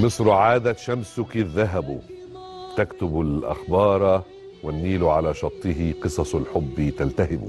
مصر عادت شمسك الذهب تكتب الأخبار والنيل على شطه قصص الحب تلتهب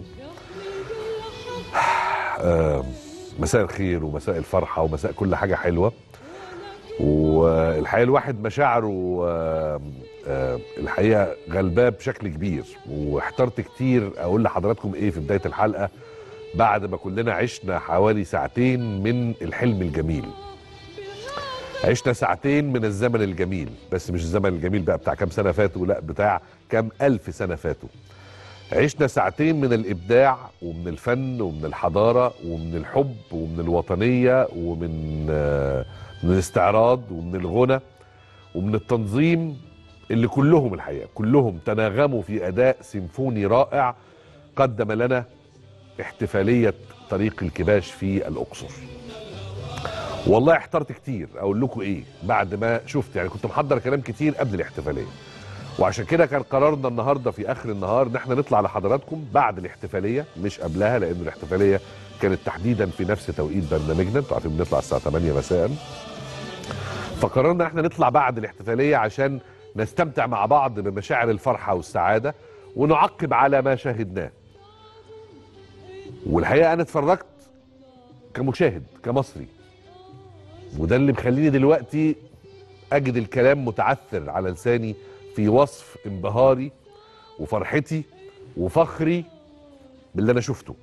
آه، مساء الخير ومساء الفرحة ومساء كل حاجة حلوة والحقيقة الواحد مشاعره آه، آه، الحقيقة غلباه بشكل كبير واحترت كتير أقول لحضراتكم إيه في بداية الحلقة بعد ما كلنا عشنا حوالي ساعتين من الحلم الجميل عشنا ساعتين من الزمن الجميل بس مش الزمن الجميل بقى بتاع كام سنة فاتوا لا بتاع كام ألف سنة فاتوا عشنا ساعتين من الإبداع ومن الفن ومن الحضارة ومن الحب ومن الوطنية ومن آه، من الاستعراض ومن الغنى ومن التنظيم اللي كلهم الحقيقة كلهم تناغموا في أداء سيمفوني رائع قدم لنا احتفالية طريق الكباش في الأقصر والله احترت كتير اقول لكم ايه بعد ما شفت يعني كنت محضر كلام كتير قبل الاحتفاليه وعشان كده كان قرارنا النهارده في اخر النهار ان احنا نطلع لحضراتكم بعد الاحتفاليه مش قبلها لان الاحتفاليه كانت تحديدا في نفس توقيت برنامجنا انتوا عارفين بنطلع الساعه 8 مساء فقررنا احنا نطلع بعد الاحتفاليه عشان نستمتع مع بعض بمشاعر الفرحه والسعاده ونعقب على ما شاهدناه والحقيقه انا اتفرجت كمشاهد كمصري وده اللي مخليني دلوقتي اجد الكلام متعثر على لساني في وصف انبهاري وفرحتي وفخري باللي انا شفته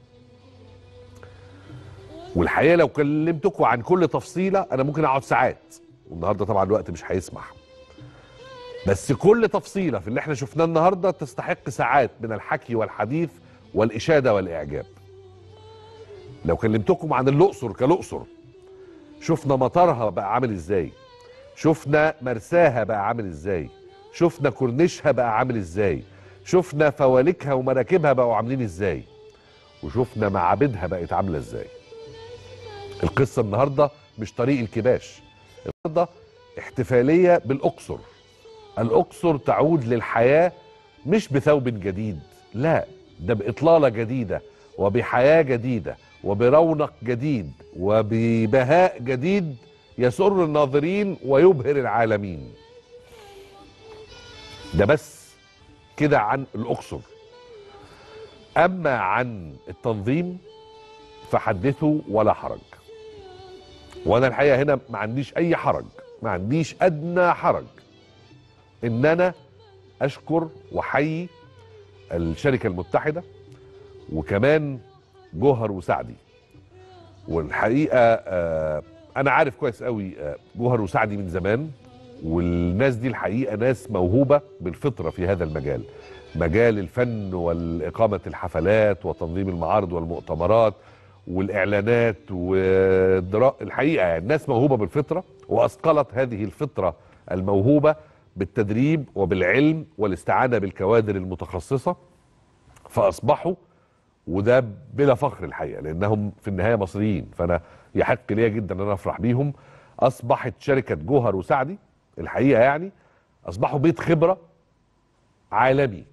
والحقيقه لو كلمتكم عن كل تفصيله انا ممكن اقعد ساعات والنهارده طبعا الوقت مش هيسمح بس كل تفصيله في اللي احنا شفناه النهارده تستحق ساعات من الحكي والحديث والاشاده والاعجاب لو كلمتكم عن الاقصر كالاقصر شفنا مطارها بقى عامل ازاي شفنا مرساها بقى عامل ازاي شفنا كورنيشها بقى عامل ازاي شفنا فوالكها ومراكبها بقوا عاملين ازاي وشفنا معابدها بقت عامله ازاي القصه النهارده مش طريق الكباش النهارده احتفاليه بالاقصر الاقصر تعود للحياه مش بثوب جديد لا ده باطلاله جديده وبحياه جديده وبرونق جديد وببهاء جديد يسر الناظرين ويبهر العالمين ده بس كده عن الاقصر اما عن التنظيم فحدثوا ولا حرج وانا الحقيقه هنا ما عنديش اي حرج ما عنديش ادنى حرج ان انا اشكر واحيي الشركه المتحده وكمان جوهر وسعدي والحقيقه آه انا عارف كويس قوي آه جوهر وسعدي من زمان والناس دي الحقيقه ناس موهوبه بالفطره في هذا المجال مجال الفن والاقامه الحفلات وتنظيم المعارض والمؤتمرات والاعلانات والدراء الحقيقه يعني ناس موهوبه بالفطره واثقلت هذه الفطره الموهوبه بالتدريب وبالعلم والاستعانه بالكوادر المتخصصه فاصبحوا وده بلا فخر الحقيقه لانهم في النهايه مصريين فانا يحق ليا جدا ان انا افرح بيهم اصبحت شركه جوهر وسعدي الحقيقه يعني اصبحوا بيت خبره عالمي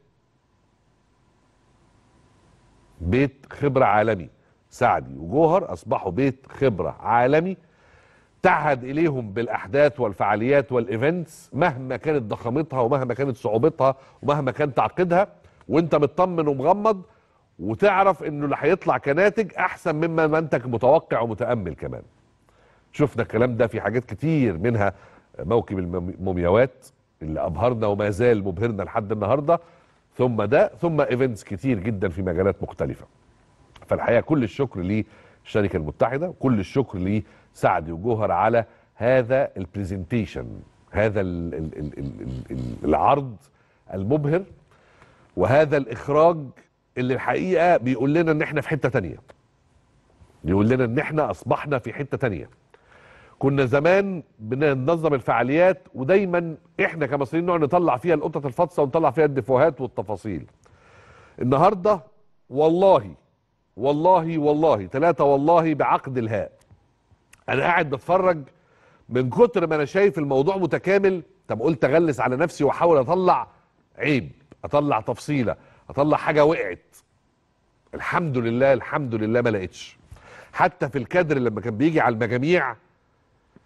بيت خبره عالمي سعدي وجوهر اصبحوا بيت خبره عالمي تعهد اليهم بالاحداث والفعاليات والايفنتس مهما كانت ضخامتها ومهما كانت صعوبتها ومهما كان تعقيدها وانت مطمن ومغمض وتعرف انه اللي هيطلع كناتج احسن مما ما انت متوقع ومتامل كمان شفنا الكلام ده في حاجات كتير منها موكب المومياوات اللي ابهرنا وما زال مبهرنا لحد النهارده ثم ده ثم ايفنتس كتير جدا في مجالات مختلفه فالحقيقه كل الشكر للشركه المتحده وكل الشكر لسعدي وجوهر على هذا البرزنتيشن هذا ال ال ال ال ال العرض المبهر وهذا الاخراج اللي الحقيقه بيقول لنا ان احنا في حته تانية بيقول لنا ان احنا اصبحنا في حته تانية كنا زمان بننظم الفعاليات ودايما احنا كمصريين نقعد نطلع فيها القطط الفاطسه ونطلع فيها الدفوهات والتفاصيل النهارده والله والله والله ثلاثة والله بعقد الهاء انا قاعد بتفرج من كتر ما انا شايف الموضوع متكامل طب قلت اغلس على نفسي واحاول اطلع عيب اطلع تفصيله اطلع حاجه وقعت الحمد لله الحمد لله ما لقيتش حتى في الكادر لما كان بيجي على المجاميع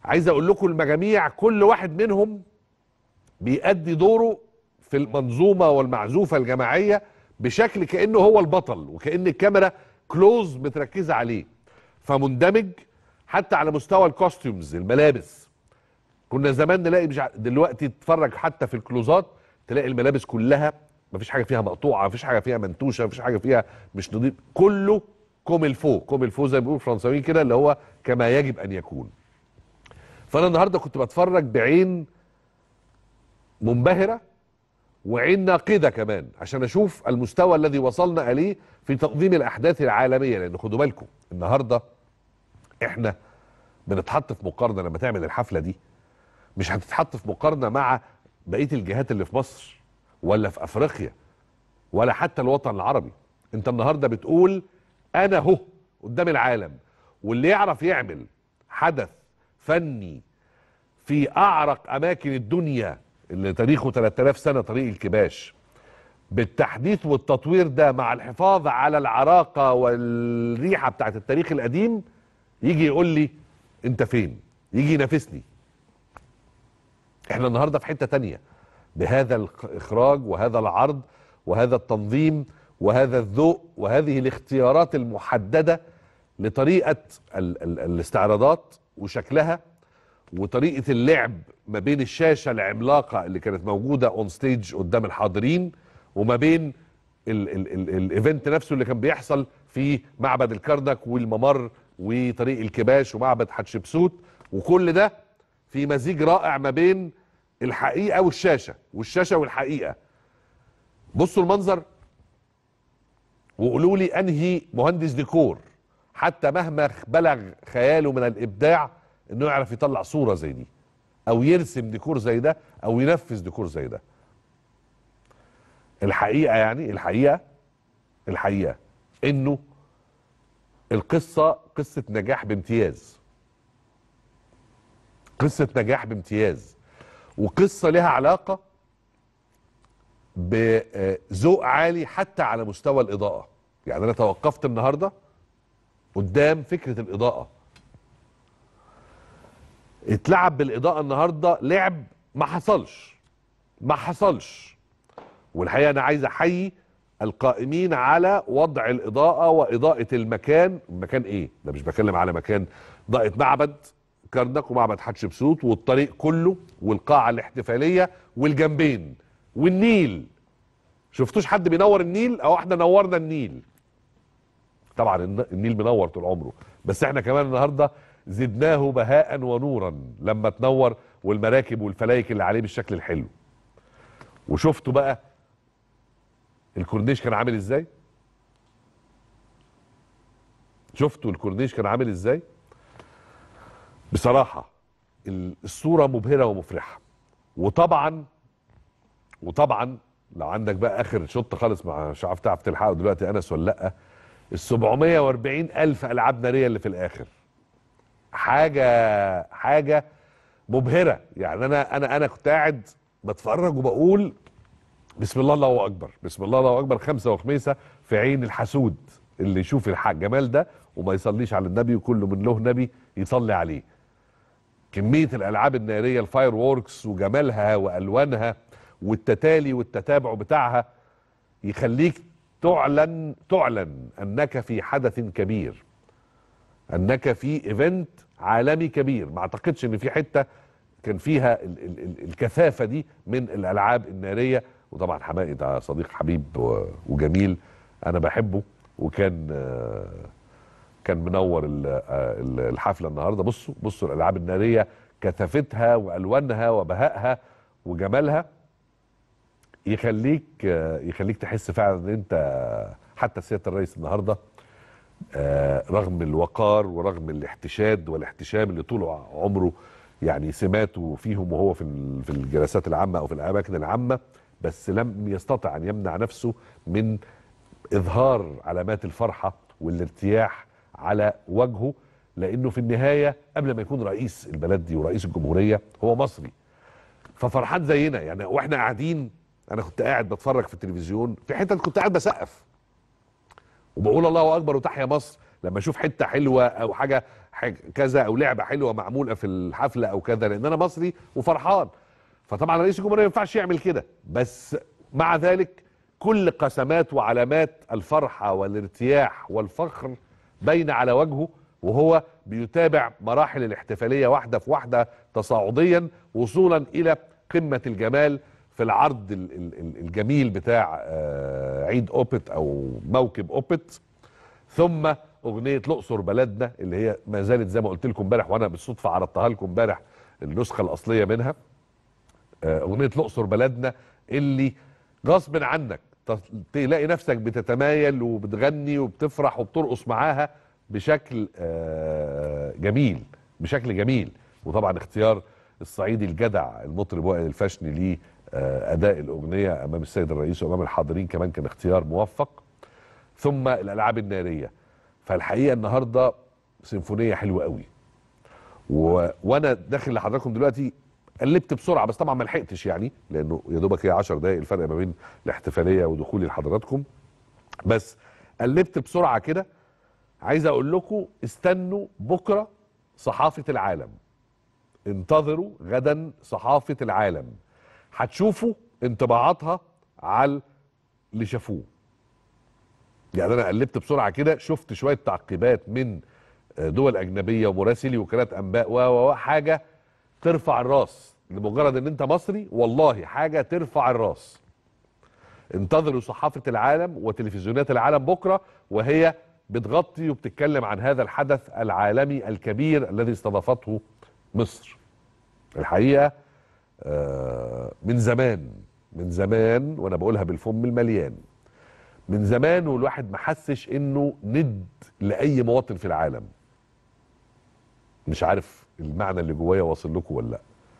عايز اقول لكم المجاميع كل واحد منهم بيأدي دوره في المنظومه والمعزوفه الجماعيه بشكل كانه هو البطل وكان الكاميرا كلوز متركزه عليه فمندمج حتى على مستوى الكوستيومز الملابس كنا زمان نلاقي مش ع- دلوقتي تتفرج حتى في الكلوزات تلاقي الملابس كلها مفيش حاجه فيها مقطوعه مفيش حاجه فيها منتوشه مفيش حاجه فيها مش نضيف كله كوميلفو كوميلفو زي ما بيقولوا الفرنساويين كده اللي هو كما يجب ان يكون فانا النهارده كنت بتفرج بعين منبهره وعين ناقده كمان عشان اشوف المستوى الذي وصلنا اليه في تنظيم الاحداث العالميه لان خدوا بالكم النهارده احنا بنتحط في مقارنه لما تعمل الحفله دي مش هتتحط في مقارنه مع بقيه الجهات اللي في مصر ولا في افريقيا ولا حتى الوطن العربي انت النهارده بتقول انا هو قدام العالم واللي يعرف يعمل حدث فني في اعرق اماكن الدنيا اللي تاريخه 3000 سنه طريق الكباش بالتحديث والتطوير ده مع الحفاظ على العراقه والريحه بتاعت التاريخ القديم يجي يقول لي انت فين يجي ينافسني احنا النهارده في حته تانية بهذا الاخراج وهذا العرض وهذا التنظيم وهذا الذوق وهذه الاختيارات المحدده لطريقه ال ال الاستعراضات وشكلها وطريقه اللعب ما بين الشاشه العملاقه اللي كانت موجوده اون ستيج قدام الحاضرين وما بين ال- ال- ال- الايفنت نفسه اللي كان بيحصل في معبد الكرنك والممر وطريق الكباش ومعبد حتشبسوت وكل ده في مزيج رائع ما بين الحقيقه والشاشه والشاشه والحقيقه بصوا المنظر وقولوا لي انهي مهندس ديكور حتى مهما بلغ خياله من الابداع انه يعرف يطلع صوره زي دي او يرسم ديكور زي ده او ينفذ ديكور زي ده الحقيقه يعني الحقيقه الحقيقه انه القصه قصه نجاح بامتياز قصه نجاح بامتياز وقصه لها علاقه بذوق عالي حتى على مستوى الاضاءه يعني انا توقفت النهارده قدام فكره الاضاءه اتلعب بالاضاءه النهارده لعب ما حصلش ما حصلش والحقيقه انا عايز احيي القائمين على وضع الاضاءه واضاءه المكان المكان ايه ده مش بتكلم على مكان اضاءه معبد كرنك ومعبد حتشبسوت والطريق كله والقاعه الاحتفاليه والجنبين والنيل شفتوش حد بينور النيل او احنا نورنا النيل طبعا الن- النيل منور طول عمره بس احنا كمان النهارده زدناه بهاء ونورا لما تنور والمراكب والفلايك اللي عليه بالشكل الحلو وشفتوا بقى الكورنيش كان عامل ازاي شفتوا الكورنيش كان عامل ازاي بصراحة ال- الصورة مبهرة ومفرحة وطبعا وطبعا لو عندك بقى اخر شوط خالص مع مش عارف تعرف تلحقه دلوقتي انس ولا لا ال 740 الف العاب ناريه اللي في الاخر حاجه حاجه مبهره يعني انا انا انا كنت قاعد بتفرج وبقول بسم الله الله اكبر بسم الله الله اكبر خمسه وخميسه في عين الحسود اللي يشوف الح- الجمال ده وما يصليش على النبي وكل من له نبي يصلي عليه كميه الالعاب الناريه الفاير ووركس وجمالها والوانها والتتالي والتتابع بتاعها يخليك تعلن تعلن انك في حدث كبير انك في ايفنت عالمي كبير ما اعتقدش ان في حته كان فيها ال ال ال الكثافه دي من الالعاب الناريه وطبعا حمائي ده صديق حبيب و- وجميل انا بحبه وكان آه، كان منور ال- آه، ال- الحفله النهارده بصوا بصوا الالعاب الناريه كثافتها والوانها وبهائها وجمالها يخليك آه، يخليك تحس فعلا ان انت حتى سياده الرئيس النهارده آه، رغم الوقار ورغم الاحتشاد والاحتشام اللي طول عمره يعني سماته فيهم وهو في ال- في الجلسات العامه او في الاماكن العامه بس لم يستطع ان يمنع نفسه من اظهار علامات الفرحه والارتياح على وجهه لانه في النهايه قبل ما يكون رئيس البلد دي ورئيس الجمهوريه هو مصري ففرحان زينا يعني واحنا قاعدين انا كنت قاعد بتفرج في التلفزيون في حته كنت قاعد بسقف وبقول الله اكبر وتحيا مصر لما اشوف حته حلوه او حاجه حاجة كذا او لعبه حلوه معموله في الحفله او كذا لان انا مصري وفرحان فطبعا رئيس الجمهوريه ما ينفعش يعمل كده بس مع ذلك كل قسمات وعلامات الفرحه والارتياح والفخر باينه على وجهه وهو بيتابع مراحل الاحتفاليه واحده في واحده تصاعديا وصولا الى قمه الجمال في العرض ال- ال- ال- الجميل بتاع آه، عيد اوبت او موكب اوبت ثم اغنيه الاقصر بلدنا اللي هي ما زالت زي ما قلت لكم امبارح وانا بالصدفه عرضتها لكم امبارح النسخه الاصليه منها آه، اغنيه الاقصر بلدنا اللي غصب عنك ت- تلاقي نفسك بتتمايل وبتغني وبتفرح وبترقص معاها بشكل آه، جميل بشكل جميل وطبعا اختيار الصعيدي الجدع المطرب وائل الفاشني ليه آه، اداء الاغنيه امام السيد الرئيس وامام الحاضرين كمان كان اختيار موفق ثم الالعاب الناريه فالحقيقه النهارده سيمفونيه حلوه قوي و... وانا داخل لحضراتكم دلوقتي قلبت بسرعه بس طبعا ما لحقتش يعني لانه يا دوبك هي 10 دقائق الفرق ما بين الاحتفاليه ودخولي لحضراتكم بس قلبت بسرعه كده عايز اقول لكم استنوا بكره صحافه العالم انتظروا غدا صحافه العالم هتشوفوا انطباعاتها على اللي شافوه يعني انا قلبت بسرعه كده شفت شويه تعقيبات من دول اجنبيه ومراسلي وكالات انباء و و و حاجه ترفع الراس لمجرد ان انت مصري والله حاجه ترفع الراس انتظروا صحافه العالم وتلفزيونات العالم بكره وهي بتغطي وبتتكلم عن هذا الحدث العالمي الكبير الذي استضافته مصر الحقيقه آه، من زمان من زمان وانا بقولها بالفم المليان من زمان والواحد ما حسش انه ند لاي مواطن في العالم مش عارف المعنى اللي جوايا واصل لكم ولا لا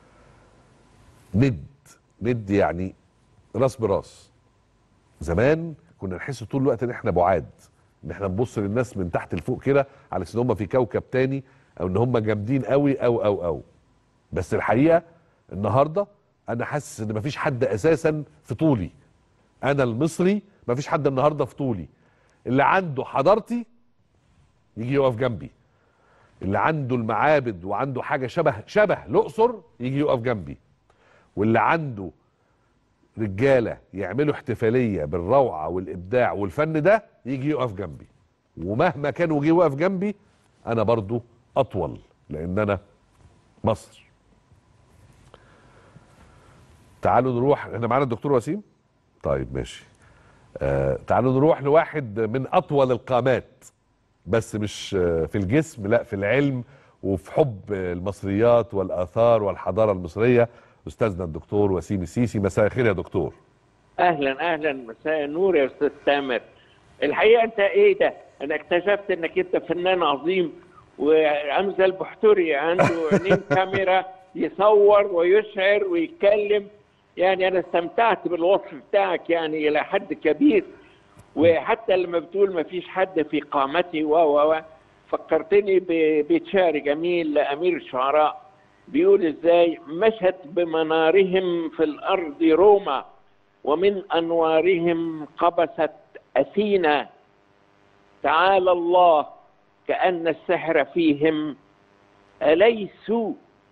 ند ند يعني راس براس زمان كنا نحس طول الوقت ان احنا بعاد ان احنا نبص للناس من تحت لفوق كده على ان هم في كوكب تاني او ان هم جامدين قوي او او او بس الحقيقه النهارده انا حاسس ان مفيش حد اساسا في طولي انا المصري مفيش حد النهارده في طولي اللي عنده حضارتي يجي يقف جنبي اللي عنده المعابد وعنده حاجه شبه شبه الاقصر يجي يقف جنبي واللي عنده رجاله يعملوا احتفاليه بالروعه والابداع والفن ده يجي يقف جنبي ومهما كان وجي يقف جنبي انا برضو اطول لان انا مصر تعالوا نروح احنا معانا الدكتور وسيم طيب ماشي آه تعالوا نروح لواحد من اطول القامات بس مش آه، في الجسم لا في العلم وفي حب المصريات والاثار والحضاره المصريه استاذنا الدكتور وسيم السيسي مساء الخير يا دكتور اهلا اهلا مساء النور يا استاذ تامر الحقيقه انت ايه ده انا اكتشفت انك انت فنان عظيم وامثل بحتري عنده عينين كاميرا يصور ويشعر ويتكلم يعني انا استمتعت بالوصف بتاعك يعني الى حد كبير وحتى لما بتقول ما فيش حد في قامتي و و و فكرتني ببيت شعر جميل لامير الشعراء بيقول ازاي مشت بمنارهم في الارض روما ومن انوارهم قبست اثينا تعالى الله كان السحر فيهم اليسوا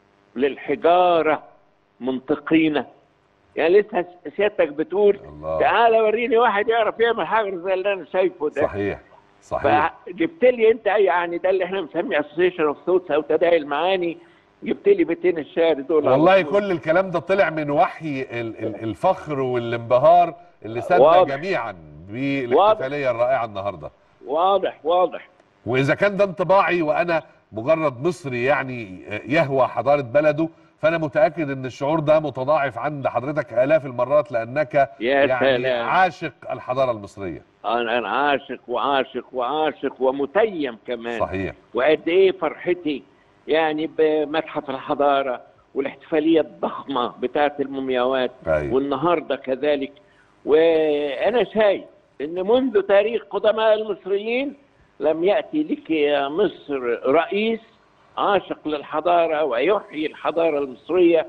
للحجاره منطقين يعني لسه سيادتك بتقول الله. تعالى وريني واحد يعرف يعمل حاجه زي اللي انا شايفه ده صحيح صحيح فجبت لي انت اي يعني ده اللي احنا بنسميه اسوسيشن اوف ثوتس او تداعي المعاني جبت لي بيتين الشعر دول والله على طول. كل الكلام ده طلع من وحي ال- ال- الفخر والانبهار اللي سادنا واضح. جميعا بالاحتفاليه الرائعه النهارده واضح واضح واذا كان ده انطباعي وانا مجرد مصري يعني يهوى حضاره بلده فانا متاكد ان الشعور ده متضاعف عند حضرتك الاف المرات لانك يا يعني سلام. عاشق الحضاره المصريه انا أنا عاشق وعاشق وعاشق ومتيم كمان صحيح وقد ايه فرحتي يعني بمتحف الحضاره والاحتفاليه الضخمه بتاعه المومياوات أيوة. والنهارده كذلك وانا شايف ان منذ تاريخ قدماء المصريين لم ياتي لك يا مصر رئيس عاشق للحضاره ويحيي الحضاره المصريه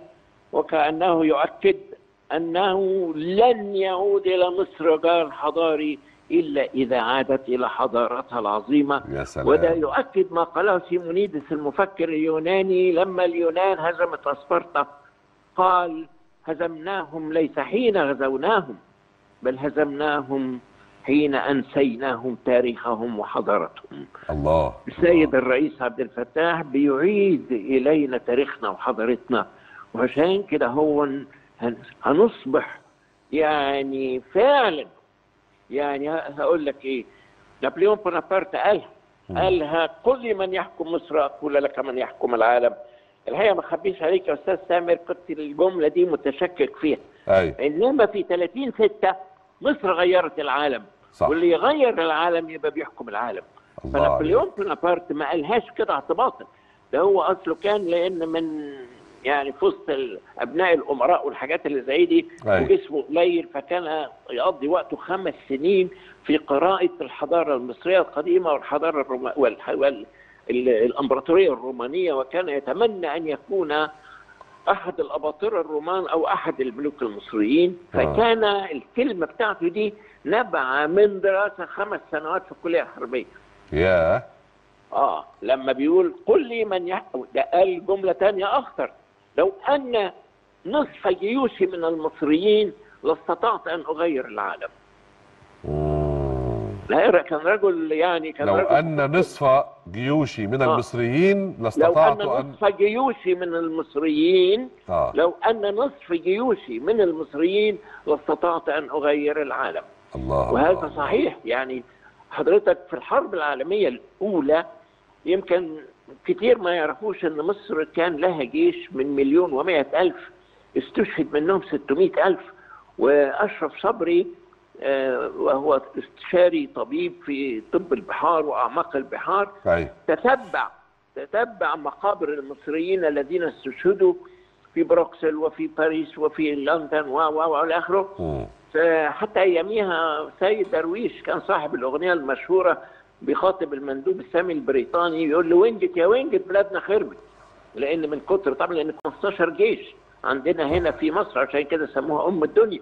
وكانه يؤكد انه لن يعود الى مصر رجال حضاري الا اذا عادت الى حضارتها العظيمه يا سلام وده يؤكد ما قاله سيمونيدس المفكر اليوناني لما اليونان هزمت اسبرتا قال هزمناهم ليس حين غزوناهم بل هزمناهم حين انسيناهم تاريخهم وحضارتهم الله السيد الرئيس عبد الفتاح بيعيد الينا تاريخنا وحضارتنا وعشان كده هو هن- هنصبح يعني فعلا يعني هقول لك ايه نابليون بونابرت قالها قالها قل لي من يحكم مصر اقول لك من يحكم العالم الحقيقه ما اخبيش عليك يا استاذ سامر كنت الجمله دي متشكك فيها ايوه انما في 30 6 مصر غيرت العالم صح. واللي يغير العالم يبقى بيحكم العالم الله فنابليون بونابرت ما قالهاش كده اعتباطا ده هو اصله كان لان من يعني في وسط ال- ابناء الامراء والحاجات اللي زي دي أيوة. وجسمه قليل فكان يقضي وقته خمس سنين في قراءه الحضاره المصريه القديمه والحضاره الروما والح... وال... ال- الامبراطوريه الرومانيه وكان يتمنى ان يكون احد الاباطره الرومان او احد الملوك المصريين آه. فكان الكلمه بتاعته دي نبع من دراسه خمس سنوات في الكليه الحربيه يا اه لما بيقول قل لي من يحكم ده قال جمله تانية اخطر لو ان نصف جيوشي من المصريين لاستطعت ان اغير العالم مم. لا كان رجل يعني كان لو رجل ان نصف جيوشي من آه. المصريين لو لاستطعت ان ان نصف جيوشي من المصريين اه لو ان نصف جيوشي من المصريين لاستطعت ان اغير العالم الله وهذا الله. صحيح يعني حضرتك في الحرب العالمية الأولى يمكن كتير ما يعرفوش أن مصر كان لها جيش من مليون ومائة ألف استشهد منهم ستمائة ألف وأشرف صبري آه، وهو استشاري طبيب في طب البحار وأعماق البحار ايوه تتبع تتبع مقابر المصريين الذين استشهدوا في بروكسل وفي باريس وفي لندن و و والى اخره مم. فحتى اياميها سيد درويش كان صاحب الاغنيه المشهوره بيخاطب المندوب السامي البريطاني يقول له وينجت يا وينجت بلادنا خربت لان من كتر طبعا لان 15 جيش عندنا هنا في مصر عشان كده سموها ام الدنيا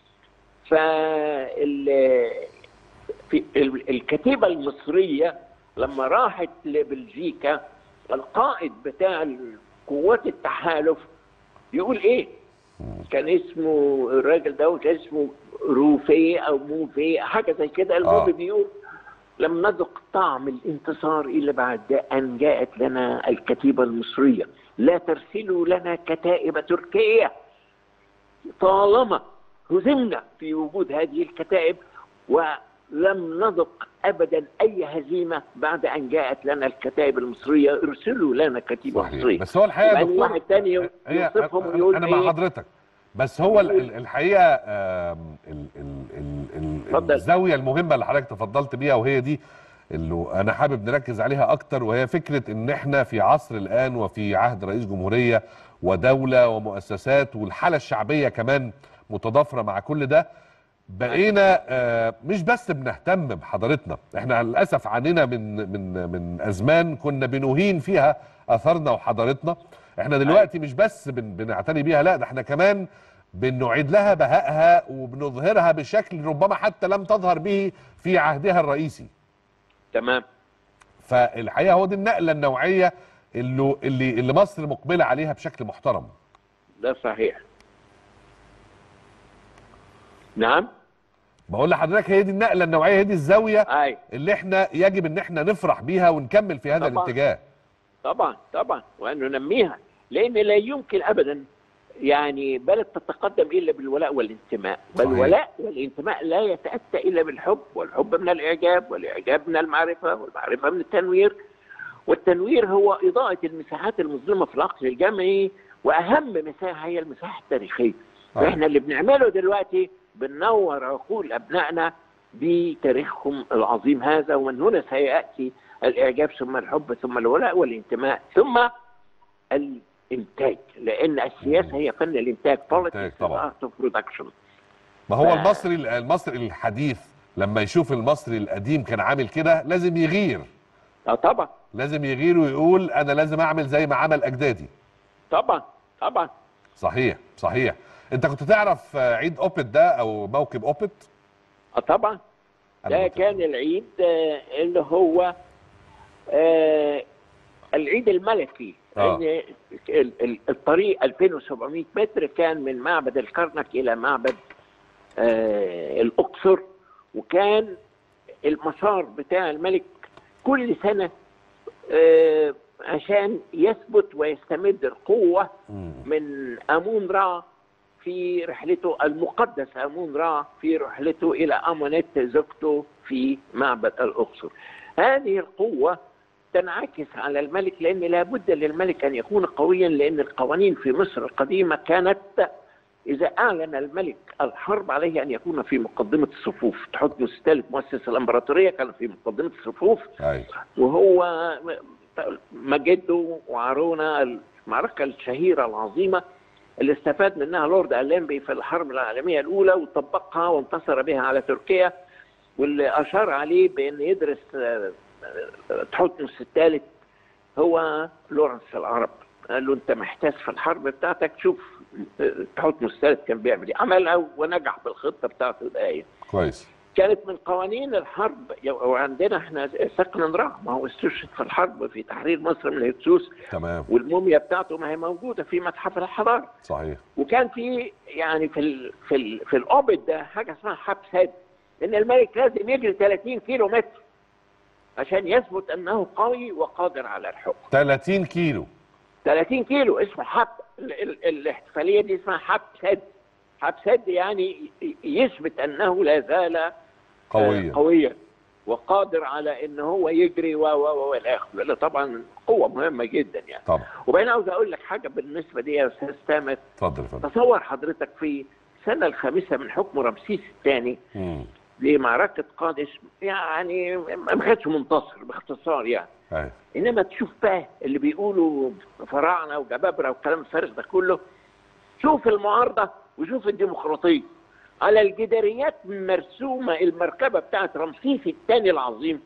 فال في ال- الكتيبه المصريه لما راحت لبلجيكا القائد بتاع قوات التحالف يقول ايه كان اسمه الراجل ده كان اسمه روفي او موفي حاجه زي كده المهم آه. بيقول لم نذق طعم الانتصار الا بعد ان جاءت لنا الكتيبه المصريه لا ترسلوا لنا كتائب تركيه طالما هزمنا في وجود هذه الكتائب ولم نذق ابدا اي هزيمه بعد ان جاءت لنا الكتائب المصريه ارسلوا لنا كتيبه صحيح مصريه بس هو الحقيقه يا يعني دكتور واحد تاني هي يوصفهم أنا- ويقول انا مع إيه؟ حضرتك بس هو ال- ال- الحقيقه آم، ال- ال- ال- ال- اتفضل. الزاويه المهمه اللي حضرتك تفضلت بيها وهي دي اللي انا حابب نركز عليها اكتر وهي فكره ان احنا في عصر الان وفي عهد رئيس جمهوريه ودوله ومؤسسات والحاله الشعبيه كمان متضافره مع كل ده بقينا آه، مش بس بنهتم بحضارتنا احنا للاسف عانينا من من من ازمان كنا بنهين فيها اثارنا وحضارتنا احنا دلوقتي مش بس بن بنعتني بيها لا ده احنا كمان بنعيد لها بهائها وبنظهرها بشكل ربما حتى لم تظهر به في عهدها الرئيسي تمام فالحقيقه هو دي النقله النوعيه اللي اللي اللي مصر مقبله عليها بشكل محترم ده صحيح نعم بقول لحضرتك هي دي النقله النوعيه هي دي الزاويه اي اللي احنا يجب ان احنا نفرح بيها ونكمل في هذا طبعاً. الاتجاه طبعا طبعا وان ننميها لان لا يمكن ابدا يعني بلد تتقدم الا بالولاء والانتماء صحيح. والولاء والانتماء لا يتاتى الا بالحب والحب من الاعجاب والاعجاب من المعرفه والمعرفه من التنوير والتنوير هو اضاءه المساحات المظلمه في العقل الجمعي واهم مساحه هي المساحه التاريخيه آه. فاحنا اللي بنعمله دلوقتي بننور عقول ابنائنا بتاريخهم العظيم هذا ومن هنا سياتي الاعجاب ثم الحب ثم الولاء والانتماء ثم الانتاج لان السياسه هي فن الانتاج إنتاج politics طبعاً. art of production ما هو ف- المصري المصري الحديث لما يشوف المصري القديم كان عامل كده لازم يغير اه طبعا لازم يغير ويقول انا لازم اعمل زي ما عمل اجدادي طبعا طبعا صحيح صحيح انت كنت تعرف آه، عيد اوبت ده او موكب اوبت اه طبعا أنا ده متأكد. كان العيد آه، اللي هو آه، العيد الملكي آه. لأن ال- ال- الطريق 2700 متر كان من معبد الكرنك الى معبد آه، الاقصر وكان المسار بتاع الملك كل سنه آه، عشان يثبت ويستمد القوه مم. من امون را في رحلته المقدس امون را في رحلته الى امونت زوجته في معبد الاقصر. هذه القوه تنعكس على الملك لان لابد للملك ان يكون قويا لان القوانين في مصر القديمه كانت اذا اعلن الملك الحرب عليه ان يكون في مقدمه الصفوف، تحتمس الثالث مؤسس الامبراطوريه كان في مقدمه الصفوف ايوه وهو مجده وعارونة المعركة الشهيرة العظيمة اللي استفاد منها لورد ألينبي في الحرب العالمية الأولى وطبقها وانتصر بها على تركيا واللي أشار عليه بأن يدرس آه، آه، تحتمس الثالث هو لورنس العرب قال له أنت محتاس في الحرب بتاعتك شوف آه، تحتمس الثالث كان بيعمل إيه عملها ونجح بالخطة بتاعته الآية كويس كانت من قوانين الحرب وعندنا احنا سكن امرأة ما هو استشهد في الحرب في تحرير مصر من الهكسوس تمام والموميا بتاعته ما هي موجودة في متحف الحضارة صحيح وكان في يعني في ال في ال في الأوبد ده حاجة اسمها حبس هاد إن الملك لازم يجري 30 كيلو متر عشان يثبت أنه قوي وقادر على الحكم 30 كيلو 30 كيلو اسمه حب ال- ال- الاحتفالية دي اسمها حبس هاد حبس هاد يعني ي- يثبت أنه لا زال قوية قويا وقادر على ان هو يجري و و و والى اخره لأن طبعا قوه مهمه جدا يعني طبعا وبعدين عاوز اقول لك حاجه بالنسبه دي يا استاذ تامر اتفضل يا فندم تصور حضرتك في السنه الخامسه من حكم رمسيس الثاني مم. لمعركه قادش يعني ما كانش منتصر باختصار يعني ايوه انما تشوف بقى اللي بيقولوا فراعنه وجبابره والكلام الفارغ ده كله شوف المعارضه وشوف الديمقراطيه على الجداريات مرسومه المركبه بتاعت رمسيس الثاني العظيم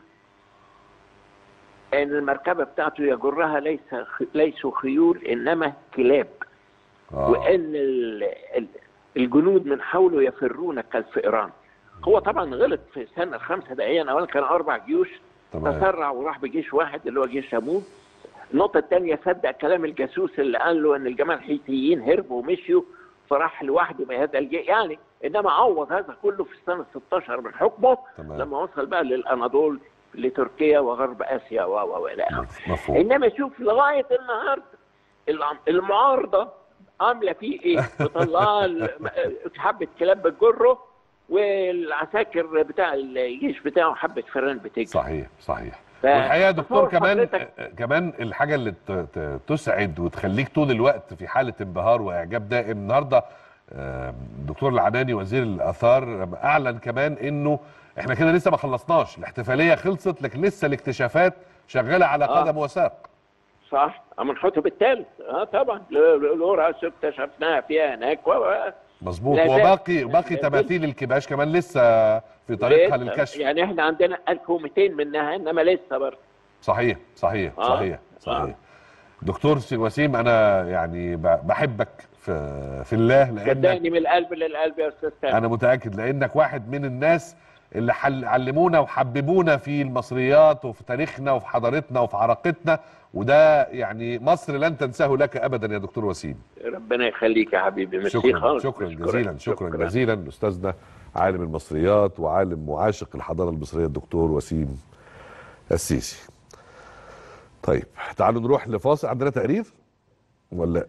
ان المركبه بتاعته يجرها ليس ليسوا خيول انما كلاب آه. وان ال- ال- الجنود من حوله يفرون كالفئران هو طبعا غلط في السنه الخامسه دقيقه اولا كان اربع جيوش تمام تسرع وراح بجيش واحد اللي هو جيش شامون النقطة الثانية صدق كلام الجاسوس اللي قال له إن الجماعة الحيثيين هربوا ومشيوا فراح لوحده بهذا الجيش يعني إنما عوض هذا كله في السنة 16 من حكمه تمام. لما وصل بقى للأناضول لتركيا وغرب آسيا و و وإلى آخره مف- مفهوم إنما شوف لغاية النهاردة العم- المعارضة عاملة فيه إيه؟ مطلعة ال- حبة كلاب بتجره والعساكر بتاع الجيش بتاعه حبة فيران بتجري صحيح صحيح ف- والحقيقه يا دكتور تصور كمان حضرتك- آه، كمان الحاجه اللي ت- ت- تسعد وتخليك طول الوقت في حاله انبهار واعجاب دائم النهارده آه، الدكتور العناني وزير الاثار اعلن كمان انه احنا كده لسه ما خلصناش الاحتفاليه خلصت لكن لسه الاكتشافات شغاله على آه. قدم وساق صح أمنحتب الثالث اه طبعا لورا اكتشفناها فيها هناك و... و- مظبوط لا زال. وباقي باقي لا زال. تماثيل الكباش كمان لسه في طريقها لسه. للكشف يعني احنا عندنا 1200 منها انما لسه برضه صحيح صحيح آه. صحيح صحيح آه. دكتور سي وسيم انا يعني ب- بحبك في في الله لانك صدقني من القلب للقلب يا استاذ تامر انا متاكد لانك واحد من الناس اللي حل علمونا وحببونا في المصريات وفي تاريخنا وفي حضارتنا وفي عراقتنا وده يعني مصر لن تنساه لك ابدا يا دكتور وسيم ربنا يخليك يا حبيبي ميرسي شكرا خالص شكرا بشكرك. جزيلا شكرا جزيلا استاذنا عالم المصريات وعالم وعاشق الحضاره المصريه الدكتور وسيم السيسي طيب تعالوا نروح لفاصل عندنا تقرير ولا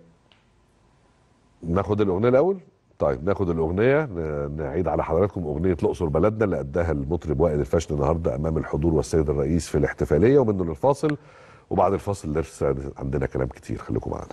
ناخد الاغنيه الاول طيب ناخد الاغنيه ن- نعيد على حضراتكم اغنيه الاقصر بلدنا اللي اداها المطرب وائل الفاشن النهارده امام الحضور والسيد الرئيس في الاحتفاليه ومنه للفاصل وبعد الفاصل لسه عندنا كلام كتير خليكم معانا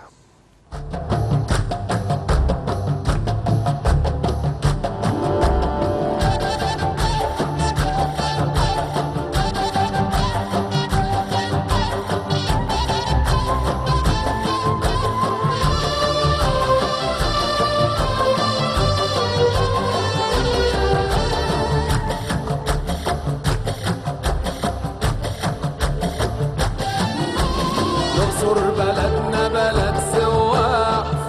الاقصر بلدنا بلد سواح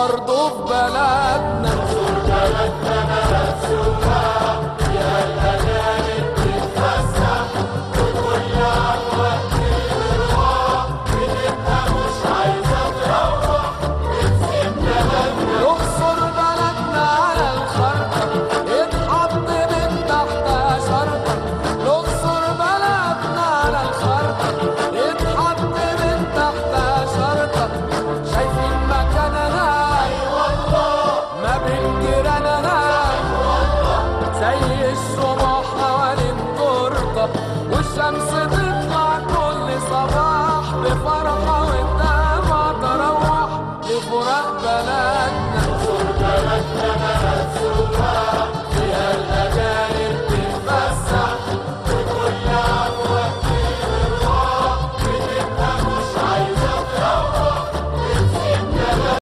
برضه في بلدنا الأقصر بلدنا على الخرطة اتحط من تحتها شرطة الأقصر بلدنا على الخرطة اتحط من تحتها شرطة شايفين مكاننا ما بين جيراننا زي الشموع حوالين تورته والشمس تطلع كل صباح بفرحة والدمع تروح لفراق بلدنا فيها الأجانب تتفسح وكل عفوة تروح بتبقى مش عايزة تروح بتسيب بلدنا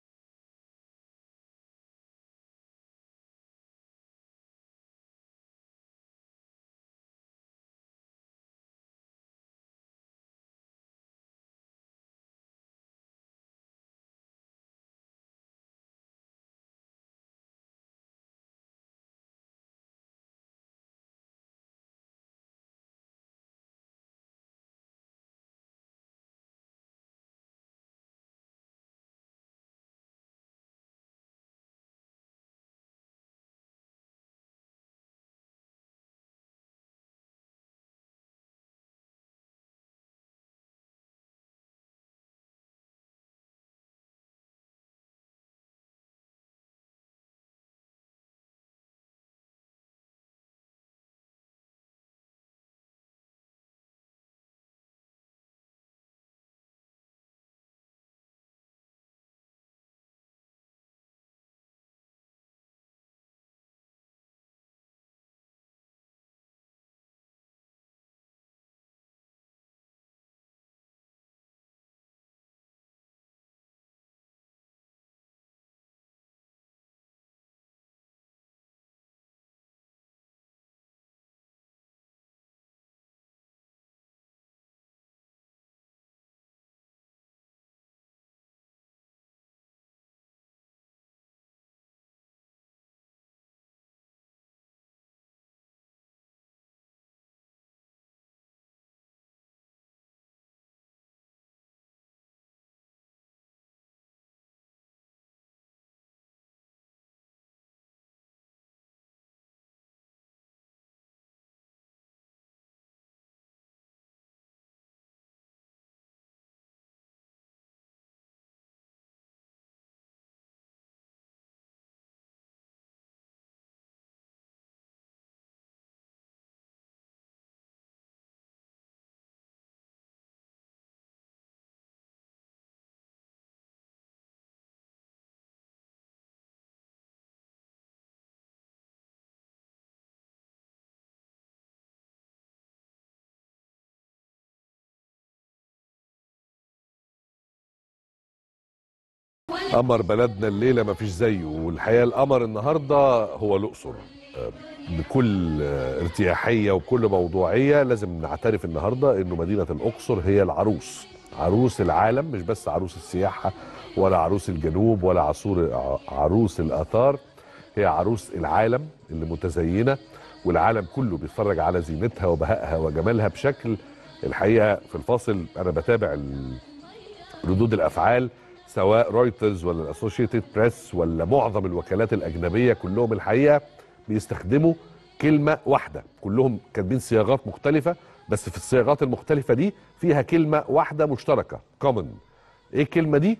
قمر بلدنا الليله ما فيش زيه والحقيقه القمر النهارده هو الاقصر آه، بكل آه، ارتياحيه وبكل موضوعيه لازم نعترف النهارده انه مدينه الاقصر هي العروس عروس العالم مش بس عروس السياحه ولا عروس الجنوب ولا عصور ع- عروس الاثار هي عروس العالم اللي متزينه والعالم كله بيتفرج على زينتها وبهائها وجمالها بشكل الحقيقه في الفاصل انا بتابع ال- ردود الافعال سواء رويترز ولا الاسوشيتد بريس ولا معظم الوكالات الاجنبيه كلهم الحقيقه بيستخدموا كلمه واحده كلهم كاتبين صياغات مختلفه بس في الصياغات المختلفه دي فيها كلمه واحده مشتركه كومن ايه الكلمه دي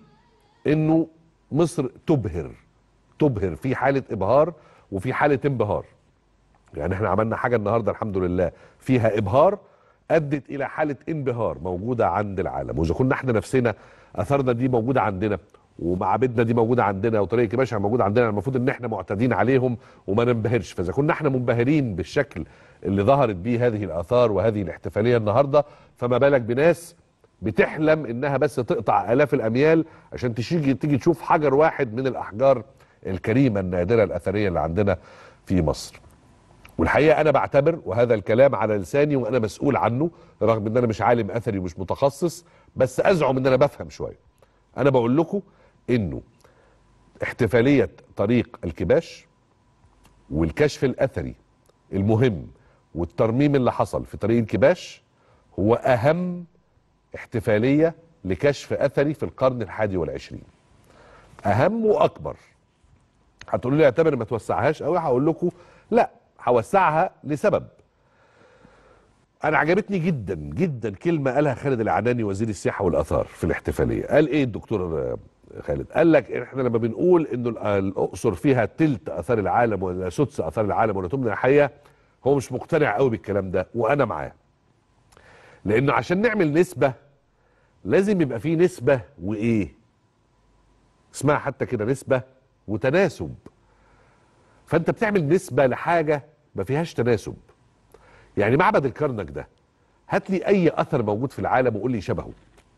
انه مصر تبهر تبهر في حاله ابهار وفي حاله انبهار يعني احنا عملنا حاجه النهارده الحمد لله فيها ابهار ادت الى حاله انبهار موجوده عند العالم واذا كنا احنا نفسنا اثارنا دي موجوده عندنا ومعابدنا دي موجوده عندنا وطريقه كباشا موجوده عندنا المفروض ان احنا معتادين عليهم وما ننبهرش فاذا كنا احنا منبهرين بالشكل اللي ظهرت بيه هذه الاثار وهذه الاحتفاليه النهارده فما بالك بناس بتحلم انها بس تقطع الاف الاميال عشان تيجي تيجي تشوف حجر واحد من الاحجار الكريمه النادره الاثريه اللي عندنا في مصر والحقيقه انا بعتبر وهذا الكلام على لساني وانا مسؤول عنه رغم ان انا مش عالم اثري ومش متخصص بس ازعم ان انا بفهم شويه انا بقول لكم انه احتفاليه طريق الكباش والكشف الاثري المهم والترميم اللي حصل في طريق الكباش هو اهم احتفاليه لكشف اثري في القرن الحادي والعشرين اهم واكبر هتقولوا لي اعتبر ما توسعهاش قوي هقول لكم لا هوسعها لسبب انا عجبتني جدا جدا كلمه قالها خالد العناني وزير السياحه والاثار في الاحتفاليه قال ايه الدكتور آه، خالد قال لك احنا لما بنقول انه ال- الاقصر فيها تلت اثار العالم ولا سدس اثار العالم ولا تمنع الحقيقه هو مش مقتنع قوي بالكلام ده وانا معاه لانه عشان نعمل نسبه لازم يبقى فيه نسبه وايه اسمها حتى كده نسبه وتناسب فانت بتعمل نسبه لحاجه ما فيهاش تناسب يعني معبد الكرنك ده هات لي اي اثر موجود في العالم وقول لي شبهه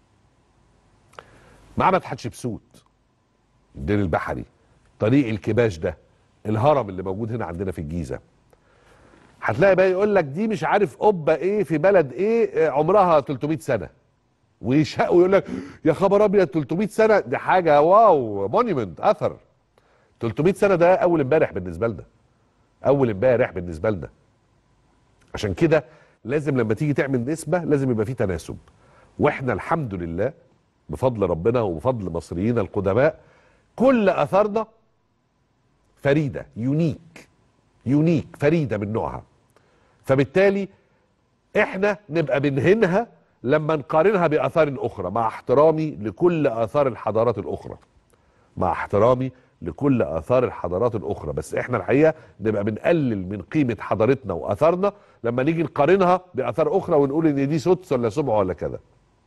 معبد حتشبسوت الدير البحري طريق الكباش ده الهرم اللي موجود هنا عندنا في الجيزه هتلاقي بقى يقول لك دي مش عارف قبه ايه في بلد ايه آه، عمرها 300 سنه ويشقوا يقول لك يا خبر ابيض 300 سنه دي حاجه واو مونيمنت اثر 300 سنه ده اول امبارح بالنسبه لنا اول امبارح بالنسبه لنا عشان كده لازم لما تيجي تعمل نسبة لازم يبقى في تناسب واحنا الحمد لله بفضل ربنا وبفضل مصريين القدماء كل اثارنا فريدة يونيك يونيك فريدة من نوعها فبالتالي احنا نبقى بنهنها لما نقارنها باثار اخرى مع احترامي لكل اثار الحضارات الاخرى مع احترامي لكل اثار الحضارات الاخرى بس احنا الحقيقه نبقى بنقلل من قيمه حضارتنا واثارنا لما نيجي نقارنها باثار اخرى ونقول ان دي سدس ولا سبع ولا كذا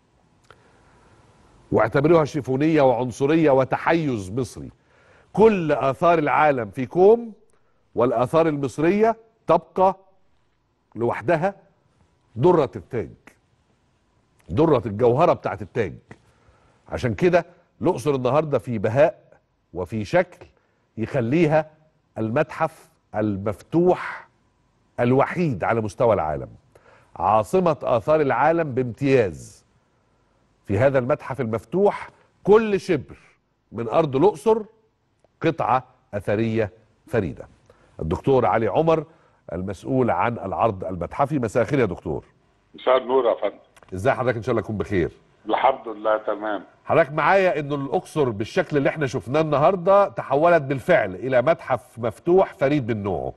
واعتبروها شيفونيه وعنصريه وتحيز مصري كل اثار العالم في كوم والاثار المصريه تبقى لوحدها دره التاج دره الجوهره بتاعت التاج عشان كده الاقصر النهارده في بهاء وفي شكل يخليها المتحف المفتوح الوحيد على مستوى العالم عاصمه اثار العالم بامتياز في هذا المتحف المفتوح كل شبر من ارض الاقصر قطعه اثريه فريده الدكتور علي عمر المسؤول عن العرض المتحفي مساء الخير يا دكتور مساء النور يا فندم ازاي حضرتك ان شاء الله يكون بخير الحمد لله تمام حضرتك معايا انه الاقصر بالشكل اللي احنا شفناه النهارده تحولت بالفعل الى متحف مفتوح فريد من نوعه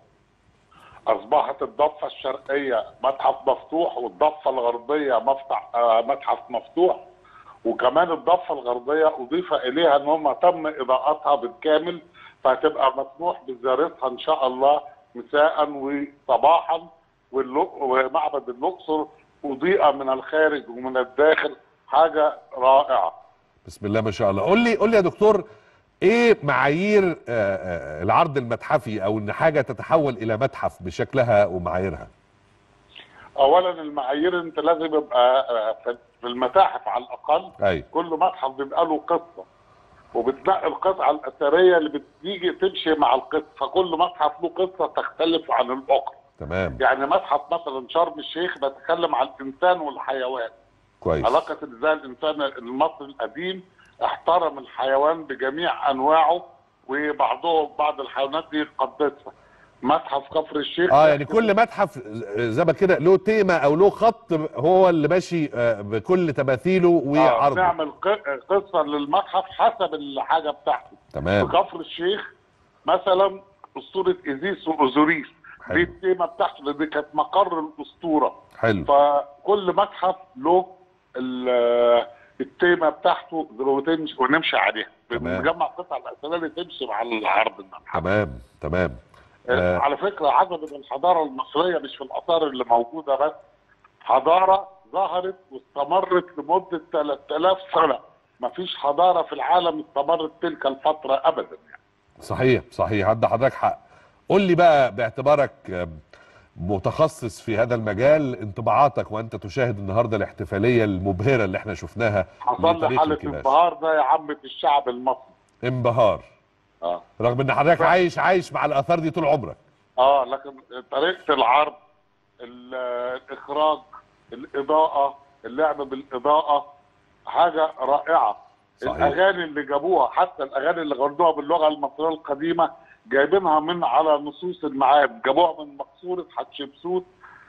اصبحت الضفه الشرقيه متحف مفتوح والضفه الغربيه مفتح آه متحف مفتوح وكمان الضفه الغربيه اضيف اليها ان هم تم اضاءتها بالكامل فهتبقى مسموح بزيارتها ان شاء الله مساء وصباحا واللو- ومعبد الاقصر اضيء من الخارج ومن الداخل حاجه رائعه بسم الله ما شاء الله قول لي قول لي يا دكتور ايه معايير آه، آه، العرض المتحفي او ان حاجه تتحول الى متحف بشكلها ومعاييرها اولا المعايير انت لازم يبقى آه، في في المتاحف على الاقل ايوه كل متحف بيبقى له قصه وبتنقي القطعه الاثريه اللي بتيجي تمشي مع القصه فكل متحف له قصه تختلف عن الاخرى تمام يعني متحف مثلا شرم الشيخ بيتكلم عن الانسان والحيوان كويس علاقه ازاي الانسان المصري القديم احترم الحيوان بجميع انواعه وبعضهم بعض الحيوانات دي قدسها متحف كفر الشيخ اه يعني كل متحف زي ما كده له تيمه او له خط هو اللي ماشي آه، بكل تماثيله آه وعرضه نعمل ق- قصه للمتحف حسب الحاجه بتاعته في تمام كفر الشيخ مثلا اسطوره ايزيس واوزوريس حلو. دي التيمه بتاعته لان دي كانت مقر الاسطوره حلو فكل متحف له ال- التيمه بتاعته وتمشي ونمشي عليها تمام. بنجمع قطع الاثريه اللي تمشي مع العرض المتحف تمام تمام آه. آه. على فكره عجبت الحضاره المصريه مش في الاثار اللي موجوده بس حضاره ظهرت واستمرت لمده 3000 سنه مفيش حضاره في العالم استمرت تلك الفتره ابدا يعني. صحيح صحيح عند حضرتك حق قول لي بقى باعتبارك آم، متخصص في هذا المجال انطباعاتك وانت تشاهد النهارده الاحتفاليه المبهره اللي احنا شفناها حصل لي لطريق حاله الكباش. انبهار ده يا عم في الشعب المصري انبهار اه رغم ان حضرتك عايش عايش مع الاثار دي طول عمرك اه لكن طريقه العرض ال- الاخراج الاضاءه اللعب بالاضاءه حاجه رائعه صحيح. الاغاني اللي جابوها حتى الاغاني اللي غنوها باللغه المصريه القديمه جايبينها من على نصوص المعابد جابوها من مقصوره حتشبسوت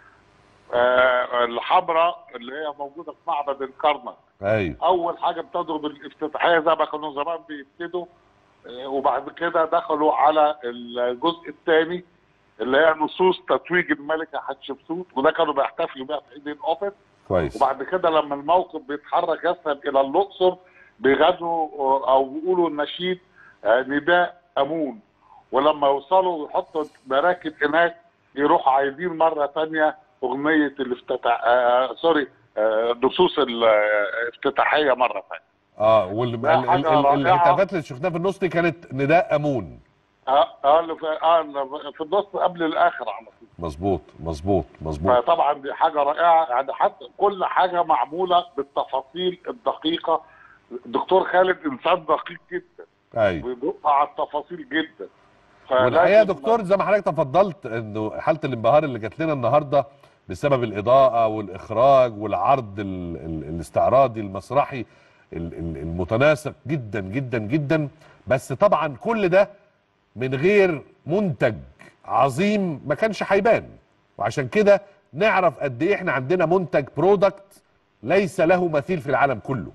آه الحمراء اللي هي موجوده في معبد الكرنك ايوه اول حاجه ابتدوا بالافتتاحيه زي ما كانوا زمان بيبتدوا آه، وبعد كده دخلوا على الجزء الثاني اللي هي نصوص تتويج الملكه حتشبسوت وده كانوا بيحتفلوا بيها في عيد الاوفت كويس وبعد كده لما الموقف بيتحرك يذهب الى الاقصر بيغنوا او بيقولوا النشيد آه، نداء امون ولما يوصلوا يحطوا مراكب هناك يروحوا عايزين مره ثانيه اغنيه الافتتاح آه سوري آه نصوص الافتتاحيه مره ثانيه اه وال... ده ال- حاجة ال- ال- رائعة. الهتافات اللي شفناها في النص دي كانت نداء امون اه اه اللي في آه اللي في النص قبل الاخر على طول مظبوط مظبوط مظبوط فطبعا دي حاجه رائعه يعني حتى كل حاجه معموله بالتفاصيل الدقيقه الدكتور خالد انسان دقيق جدا ايوه بيدق على التفاصيل جدا والحقيقه يا فلازم- دكتور زي ما حضرتك تفضلت انه حاله الانبهار اللي جات لنا النهارده بسبب الاضاءه والاخراج والعرض ال... ال... الاستعراضي المسرحي ال... ال- المتناسق جدا جدا جدا بس طبعا كل ده من غير منتج عظيم ما كانش هيبان وعشان كده نعرف قد ايه احنا عندنا منتج برودكت ليس له مثيل في العالم كله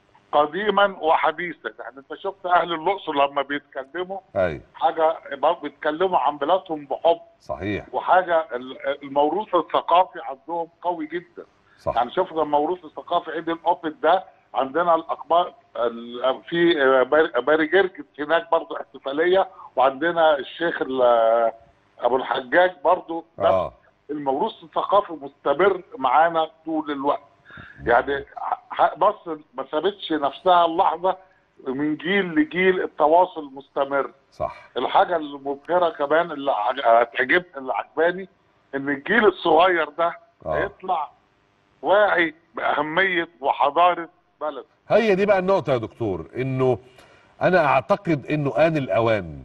قديما وحديثا يعني انت شفت اهل الاقصر لما بيتكلموا ايوه حاجه برضه بيتكلموا عن بلادهم بحب صحيح وحاجه ال- الموروث الثقافي عندهم قوي جدا صح يعني شفنا الموروث الثقافي عيد الاوبت ده عندنا الاخبار ال- في بار- باري جرجس هناك برضه احتفاليه وعندنا الشيخ ال- ابو الحجاج برضه نفس اه الموروث الثقافي مستمر معانا طول الوقت يعني ح- مصر ما سابتش نفسها اللحظه من جيل لجيل التواصل مستمر صح الحاجه المبهره كمان اللي عج- هتعجبني اللي عجباني ان الجيل الصغير ده آه. هيطلع واعي باهميه وحضاره بلد هي دي بقى النقطة يا دكتور انه انا اعتقد انه ان الاوان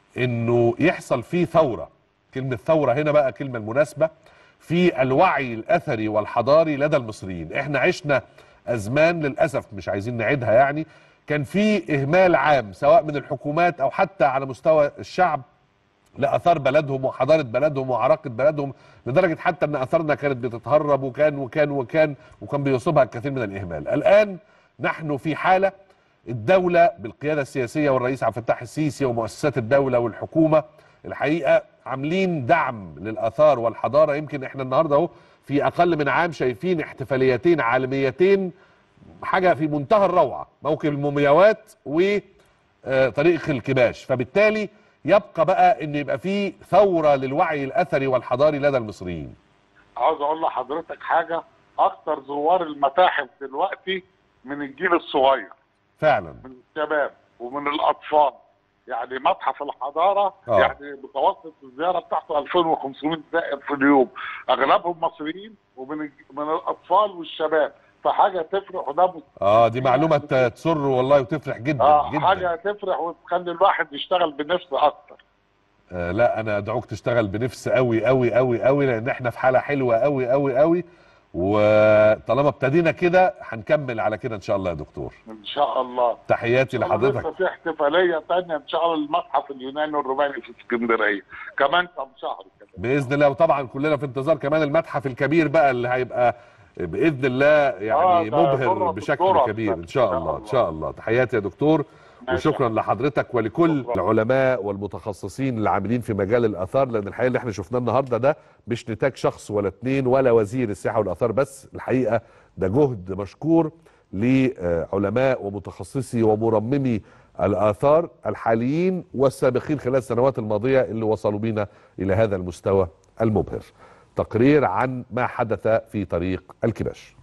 انه يحصل فيه ثورة كلمة ثورة هنا بقى كلمة المناسبة في الوعي الاثري والحضاري لدى المصريين احنا عشنا ازمان للاسف مش عايزين نعيدها يعني كان في اهمال عام سواء من الحكومات او حتى على مستوى الشعب لاثار بلدهم وحضاره بلدهم وعراقه بلدهم لدرجه حتى ان اثارنا كانت بتتهرب وكان وكان وكان وكان بيصيبها الكثير من الاهمال. الان نحن في حاله الدوله بالقياده السياسيه والرئيس عبد الفتاح السيسي ومؤسسات الدوله والحكومه الحقيقه عاملين دعم للاثار والحضاره يمكن احنا النهارده اهو في اقل من عام شايفين احتفاليتين عالميتين حاجه في منتهى الروعه موكب المومياوات و آه، طريق الكباش فبالتالي يبقى بقى ان يبقى في ثوره للوعي الاثري والحضاري لدى المصريين عاوز اقول لحضرتك حاجه اكتر زوار المتاحف دلوقتي من الجيل الصغير فعلا من الشباب ومن الاطفال يعني متحف الحضاره آه. يعني متوسط الزياره بتاعته 2500 زائر في اليوم اغلبهم مصريين ومن الج- من الاطفال والشباب فحاجه تفرح وده مس- اه دي معلومه ت- تسر والله وتفرح جدا اه جدا حاجه تفرح وتخلي الواحد يشتغل بنفس اكتر آه لا انا ادعوك تشتغل بنفس قوي قوي قوي قوي لان احنا في حاله حلوه قوي قوي قوي وطالما ابتدينا كده هنكمل على كده ان شاء الله يا دكتور ان شاء الله تحياتي إن شاء الله لحضرتك لسه في احتفاليه تانية ان شاء الله المتحف اليوناني الروماني في اسكندريه كمان كم شهر كده باذن الله وطبعا كلنا في انتظار كمان المتحف الكبير بقى اللي هيبقى باذن الله آه، يعني ده مبهر ذرة بشكل الذرة كبير ده. ان شاء الله ان شاء الله تحياتي يا دكتور ماشي. وشكرا لحضرتك ولكل شكرا. العلماء والمتخصصين اللي عاملين في مجال الاثار لان الحقيقه اللي احنا شفناه النهارده ده مش نتاج شخص ولا اتنين ولا وزير السياحه والاثار بس الحقيقه ده جهد مشكور لعلماء ومتخصصي ومرممي الاثار الحاليين والسابقين خلال السنوات الماضيه اللي وصلوا بينا الى هذا المستوى المبهر. تقرير عن ما حدث في طريق الكباش.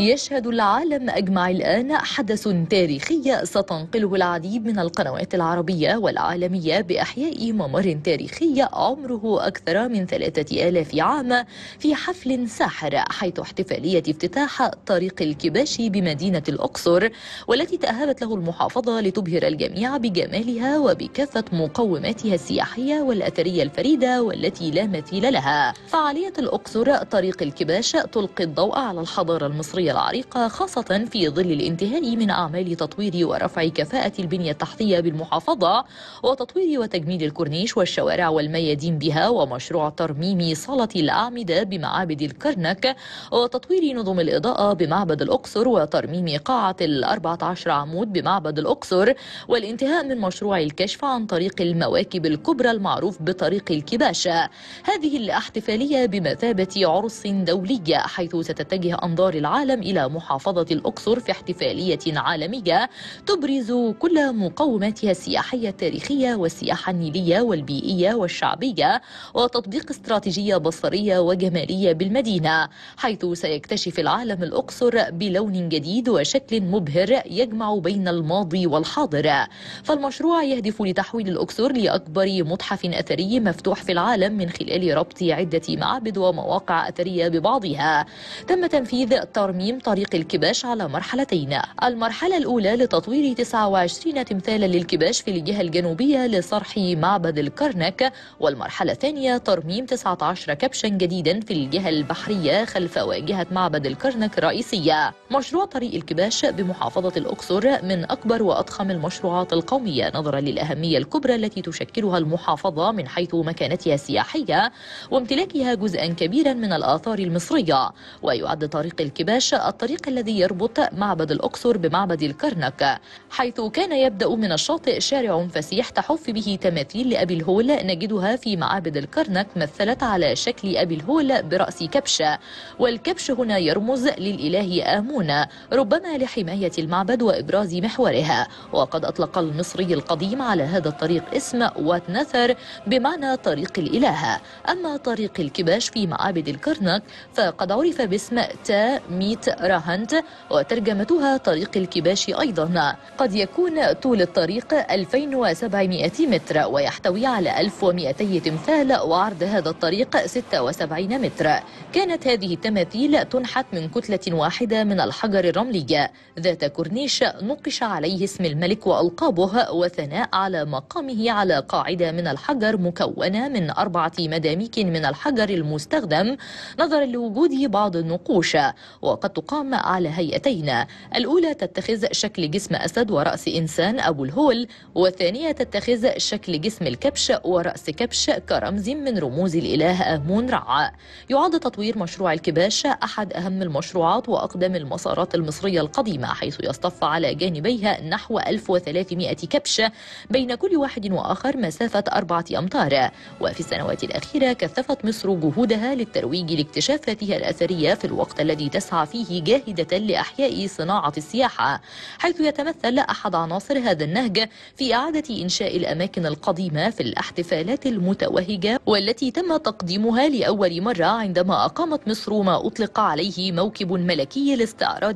يشهد العالم أجمع الآن حدث تاريخي ستنقله العديد من القنوات العربية والعالمية بإحياء ممر تاريخي عمره أكثر من ثلاثة آلاف عام في حفل ساحر حيث احتفالية افتتاح طريق الكباشي بمدينة الأقصر والتي تأهبت له المحافظة لتبهر الجميع بجمالها وبكافة مقوماتها السياحية والأثرية الفريدة والتي لا مثيل لها فعالية الأقصر طريق الكباش تلقي الضوء على الحضارة المصرية العريقة خاصة في ظل الانتهاء من أعمال تطوير ورفع كفاءة البنية التحتية بالمحافظة وتطوير وتجميل الكورنيش والشوارع والميادين بها ومشروع ترميم صالة الأعمدة بمعابد الكرنك وتطوير نظم الإضاءة بمعبد الأقصر وترميم قاعة الأربعة عشر عمود بمعبد الأقصر والانتهاء من مشروع الكشف عن طريق المواكب الكبرى المعروف بطريق الكباشة هذه الاحتفالية بمثابة عرس دولية حيث ستتجه أنظار العالم إلى محافظة الأقصر في احتفالية عالمية تبرز كل مقوماتها السياحية التاريخية والسياحة النيلية والبيئية والشعبية وتطبيق استراتيجية بصرية وجمالية بالمدينة حيث سيكتشف العالم الأقصر بلون جديد وشكل مبهر يجمع بين الماضي والحاضر فالمشروع يهدف لتحويل الأقصر لأكبر متحف أثري مفتوح في العالم من خلال ربط عدة معابد ومواقع أثرية ببعضها تم تنفيذ ترميم طريق الكباش على مرحلتين المرحلة الأولى لتطوير 29 تمثالا للكباش في الجهة الجنوبية لصرح معبد الكرنك والمرحلة الثانية ترميم 19 كبشا جديدا في الجهة البحرية خلف واجهة معبد الكرنك الرئيسية مشروع طريق الكباش بمحافظة الأقصر من أكبر وأضخم المشروعات القومية نظرا للأهمية الكبرى التي تشكلها المحافظة من حيث مكانتها السياحية وامتلاكها جزءا كبيرا من الآثار المصرية ويعد طريق الكباش الطريق الذي يربط معبد الأقصر بمعبد الكرنك حيث كان يبدأ من الشاطئ شارع فسيح تحف به تماثيل لأبي الهول نجدها في معابد الكرنك مثلت على شكل أبي الهول برأس كبش والكبش هنا يرمز للإله آمون ربما لحماية المعبد وإبراز محورها وقد أطلق المصري القديم على هذا الطريق اسم واتنثر بمعنى طريق الإله أما طريق الكباش في معابد الكرنك فقد عرف باسم تا ميت راهنت وترجمتها طريق الكباش أيضا قد يكون طول الطريق 2700 متر ويحتوي على 1200 تمثال وعرض هذا الطريق 76 متر كانت هذه التماثيل تنحت من كتلة واحدة من الحجر الرملي ذات كورنيش نقش عليه اسم الملك وألقابه وثناء على مقامه على قاعدة من الحجر مكونة من أربعة مداميك من الحجر المستخدم نظرا لوجود بعض النقوش وقد تقام على هيئتين الأولى تتخذ شكل جسم أسد ورأس إنسان أبو الهول والثانية تتخذ شكل جسم الكبش ورأس كبش كرمز من رموز الإله آمون رع يعد تطوير مشروع الكباش أحد أهم المشروعات وأقدم المسارات المصرية القديمة حيث يصطف على جانبيها نحو 1300 كبش بين كل واحد وآخر مسافة أربعة أمتار وفي السنوات الأخيرة كثفت مصر جهودها للترويج لاكتشافاتها الأثرية في الوقت الذي تسعى فيه جاهدة لإحياء صناعة السياحة حيث يتمثل أحد عناصر هذا النهج في إعادة إنشاء الأماكن القديمة في الاحتفالات المتوهجة والتي تم تقديمها لأول مرة عندما أقامت مصر ما أطلق عليه موكب ملكي لاستعراض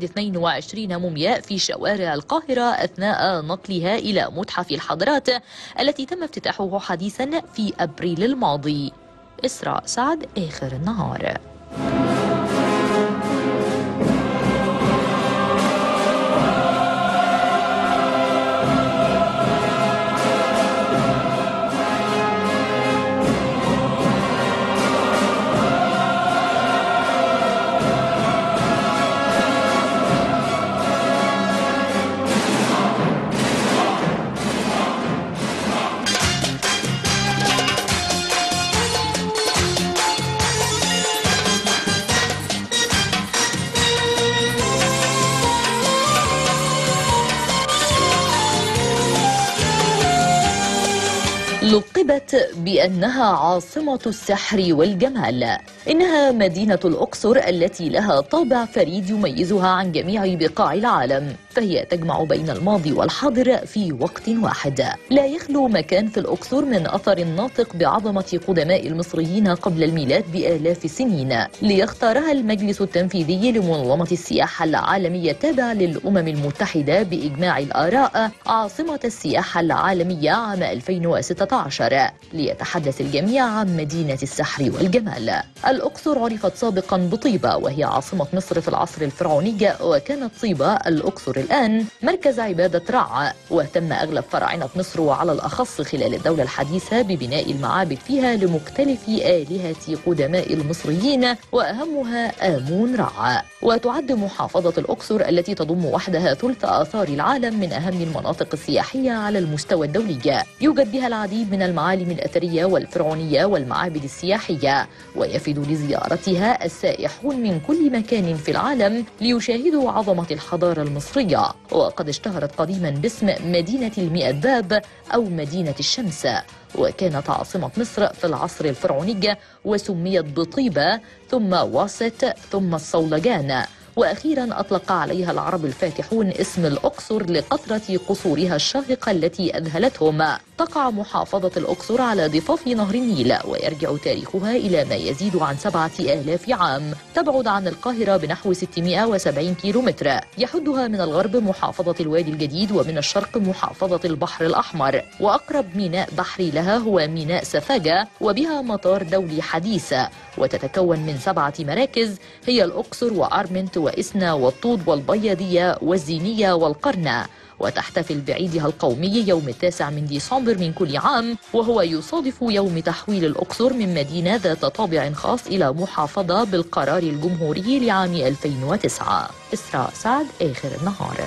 22 مومياء في شوارع القاهرة أثناء نقلها إلى متحف الحضارات التي تم افتتاحه حديثا في أبريل الماضي إسراء سعد آخر النهار لقبت بأنها عاصمة السحر والجمال إنها مدينة الأقصر التي لها طابع فريد يميزها عن جميع بقاع العالم فهي تجمع بين الماضي والحاضر في وقت واحد لا يخلو مكان في الأقصر من أثر ناطق بعظمة قدماء المصريين قبل الميلاد بآلاف السنين ليختارها المجلس التنفيذي لمنظمة السياحة العالمية التابع للأمم المتحدة بإجماع الآراء عاصمة السياحة العالمية عام 2016 ليتحدث الجميع عن مدينة السحر والجمال الأقصر عرفت سابقا بطيبة وهي عاصمة مصر في العصر الفرعوني وكانت طيبة الأقصر الآن مركز عبادة رع وتم أغلب فراعنة مصر وعلى الأخص خلال الدولة الحديثة ببناء المعابد فيها لمختلف آلهة قدماء المصريين وأهمها آمون رع وتعد محافظة الأقصر التي تضم وحدها ثلث آثار العالم من أهم المناطق السياحية على المستوى الدولي يوجد بها العديد من المعالم الأثرية والفرعونية والمعابد السياحية ويفد لزيارتها السائحون من كل مكان في العالم ليشاهدوا عظمة الحضارة المصرية وقد اشتهرت قديما باسم مدينة المئة باب أو مدينة الشمس وكانت عاصمة مصر في العصر الفرعوني وسميت بطيبة ثم واسط ثم الصولجان واخيرا اطلق عليها العرب الفاتحون اسم الاقصر لقطره قصورها الشاهقه التي اذهلتهم تقع محافظه الاقصر على ضفاف نهر النيل ويرجع تاريخها الى ما يزيد عن سبعه الاف عام تبعد عن القاهره بنحو 670 كيلومتر يحدها من الغرب محافظه الوادي الجديد ومن الشرق محافظه البحر الاحمر واقرب ميناء بحري لها هو ميناء سفاجه وبها مطار دولي حديث وتتكون من سبعه مراكز هي الاقصر وارمنت وإسنا والطود والبيضية والزينية والقرنة وتحتفل بعيدها القومي يوم التاسع من ديسمبر من كل عام وهو يصادف يوم تحويل الأقصر من مدينة ذات طابع خاص إلى محافظة بالقرار الجمهوري لعام 2009 إسراء سعد آخر النهار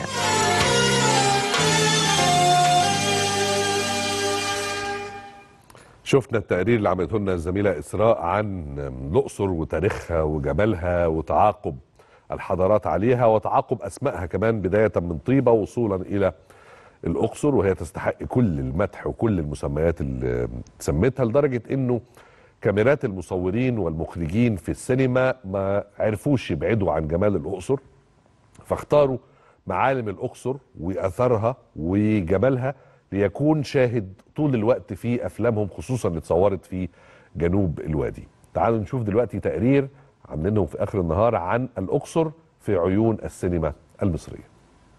شفنا التقرير اللي عملته لنا الزميله اسراء عن الاقصر وتاريخها وجمالها وتعاقب الحضارات عليها وتعاقب اسمائها كمان بدايه من طيبه وصولا الى الاقصر وهي تستحق كل المدح وكل المسميات اللي سميتها لدرجه انه كاميرات المصورين والمخرجين في السينما ما عرفوش يبعدوا عن جمال الاقصر فاختاروا معالم الاقصر واثرها وجمالها ليكون شاهد طول الوقت في افلامهم خصوصا اللي اتصورت في جنوب الوادي. تعالوا نشوف دلوقتي تقرير عاملينهم في اخر النهار عن الاقصر في عيون السينما المصريه.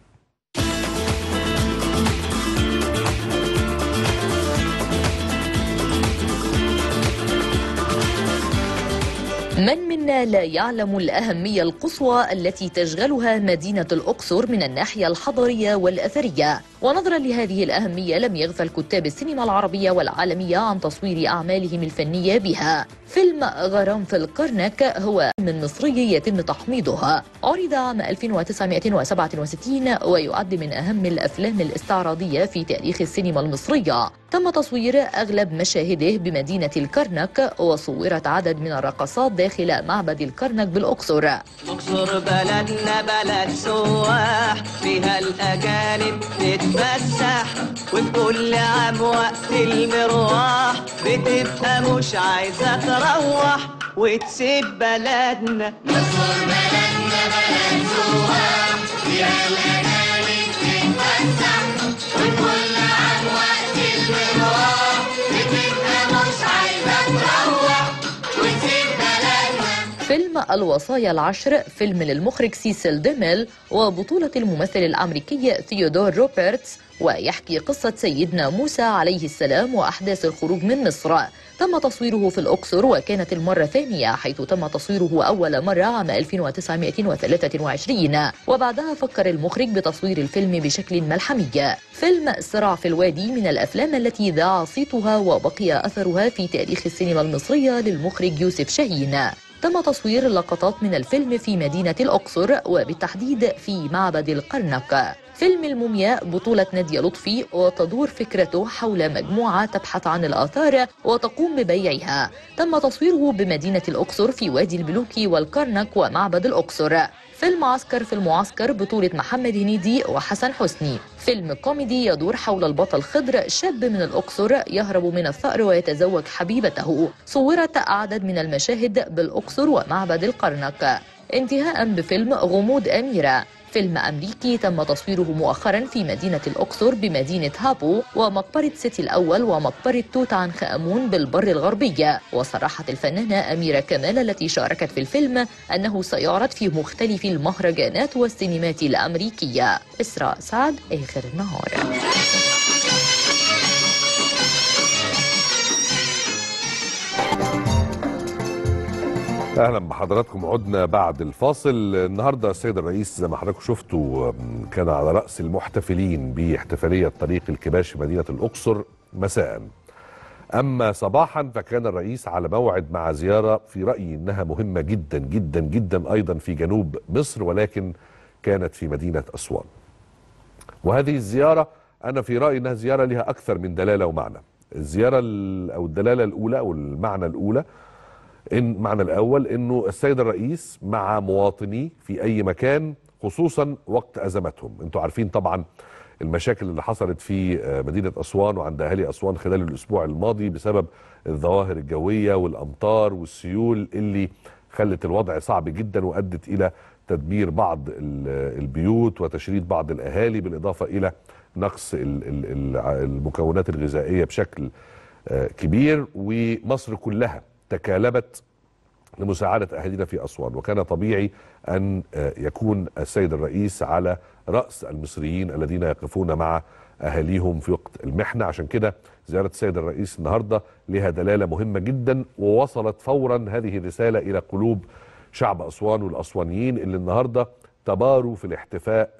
من منا لا يعلم الأهمية القصوى التي تشغلها مدينة الأقصر من الناحية الحضارية والأثرية ونظرا لهذه الأهمية لم يغفل كتاب السينما العربية والعالمية عن تصوير أعمالهم الفنية بها فيلم غرام في الكرنك هو من مصري يتم تحميضها عرض عام 1967 ويعد من أهم الأفلام الاستعراضية في تاريخ السينما المصرية تم تصوير أغلب مشاهده بمدينة الكرنك وصورت عدد من الرقصات داخل معبد الكرنك بالأقصر اقصر بلدنا بلد سواح فيها الاجانب تتفسح وفي كل عام وقت المروح بتبقى مش عايزه تروح وتسيب بلدنا فيلم الوصايا العشر فيلم للمخرج سيسيل ديميل وبطولة الممثل الأمريكي ثيودور روبرتس ويحكي قصة سيدنا موسى عليه السلام وأحداث الخروج من مصر تم تصويره في الأقصر وكانت المرة الثانية حيث تم تصويره أول مرة عام 1923 وبعدها فكر المخرج بتصوير الفيلم بشكل ملحمي فيلم صراع في الوادي من الأفلام التي ذاع صيتها وبقي أثرها في تاريخ السينما المصرية للمخرج يوسف شاهين تم تصوير لقطات من الفيلم في مدينة الأقصر وبالتحديد في معبد القرنق فيلم المومياء بطولة نادية لطفي وتدور فكرته حول مجموعة تبحث عن الآثار وتقوم ببيعها تم تصويره بمدينة الأقصر في وادي الملوك والكرنك ومعبد الأقصر فيلم عسكر في المعسكر بطولة محمد هنيدي وحسن حسني فيلم كوميدي يدور حول البطل خضر شاب من الأقصر يهرب من الثأر ويتزوج حبيبته صورت عدد من المشاهد بالأقصر ومعبد الكرنك انتهاء بفيلم غموض أميرة فيلم أمريكي تم تصويره مؤخرا في مدينة الأقصر بمدينة هابو ومقبرة سيتي الأول ومقبرة توت عنخ آمون بالبر الغربي وصرحت الفنانة أميرة كمال التي شاركت في الفيلم أنه سيعرض في مختلف المهرجانات والسينمات الأمريكية إسراء سعد آخر النهار اهلا بحضراتكم عدنا بعد الفاصل النهارده السيد الرئيس زي ما حضراتكم شفتوا كان على راس المحتفلين باحتفاليه طريق الكباش في مدينه الاقصر مساء اما صباحا فكان الرئيس على موعد مع زياره في رايي انها مهمه جدا جدا جدا ايضا في جنوب مصر ولكن كانت في مدينه اسوان وهذه الزياره انا في رايي انها زياره لها اكثر من دلاله ومعنى الزياره ال- او الدلاله الاولى او المعنى الاولى ان معنى الاول انه السيد الرئيس مع مواطنيه في اي مكان خصوصا وقت ازمتهم انتوا عارفين طبعا المشاكل اللي حصلت في آه، مدينه اسوان وعند اهالي اسوان خلال الاسبوع الماضي بسبب الظواهر الجويه والامطار والسيول اللي خلت الوضع صعب جدا وادت الى تدمير بعض ال- البيوت وتشريد بعض الاهالي بالاضافه الى نقص ال- ال- ال- المكونات الغذائيه بشكل آه، كبير ومصر كلها تكالبت لمساعدة أهالينا في أسوان وكان طبيعي أن آه، يكون السيد الرئيس على رأس المصريين الذين يقفون مع أهاليهم في وقت المحنة عشان كده زيارة السيد الرئيس النهاردة لها دلالة مهمة جدا ووصلت فورا هذه الرسالة إلى قلوب شعب أسوان والأسوانيين اللي النهاردة تباروا في الاحتفاء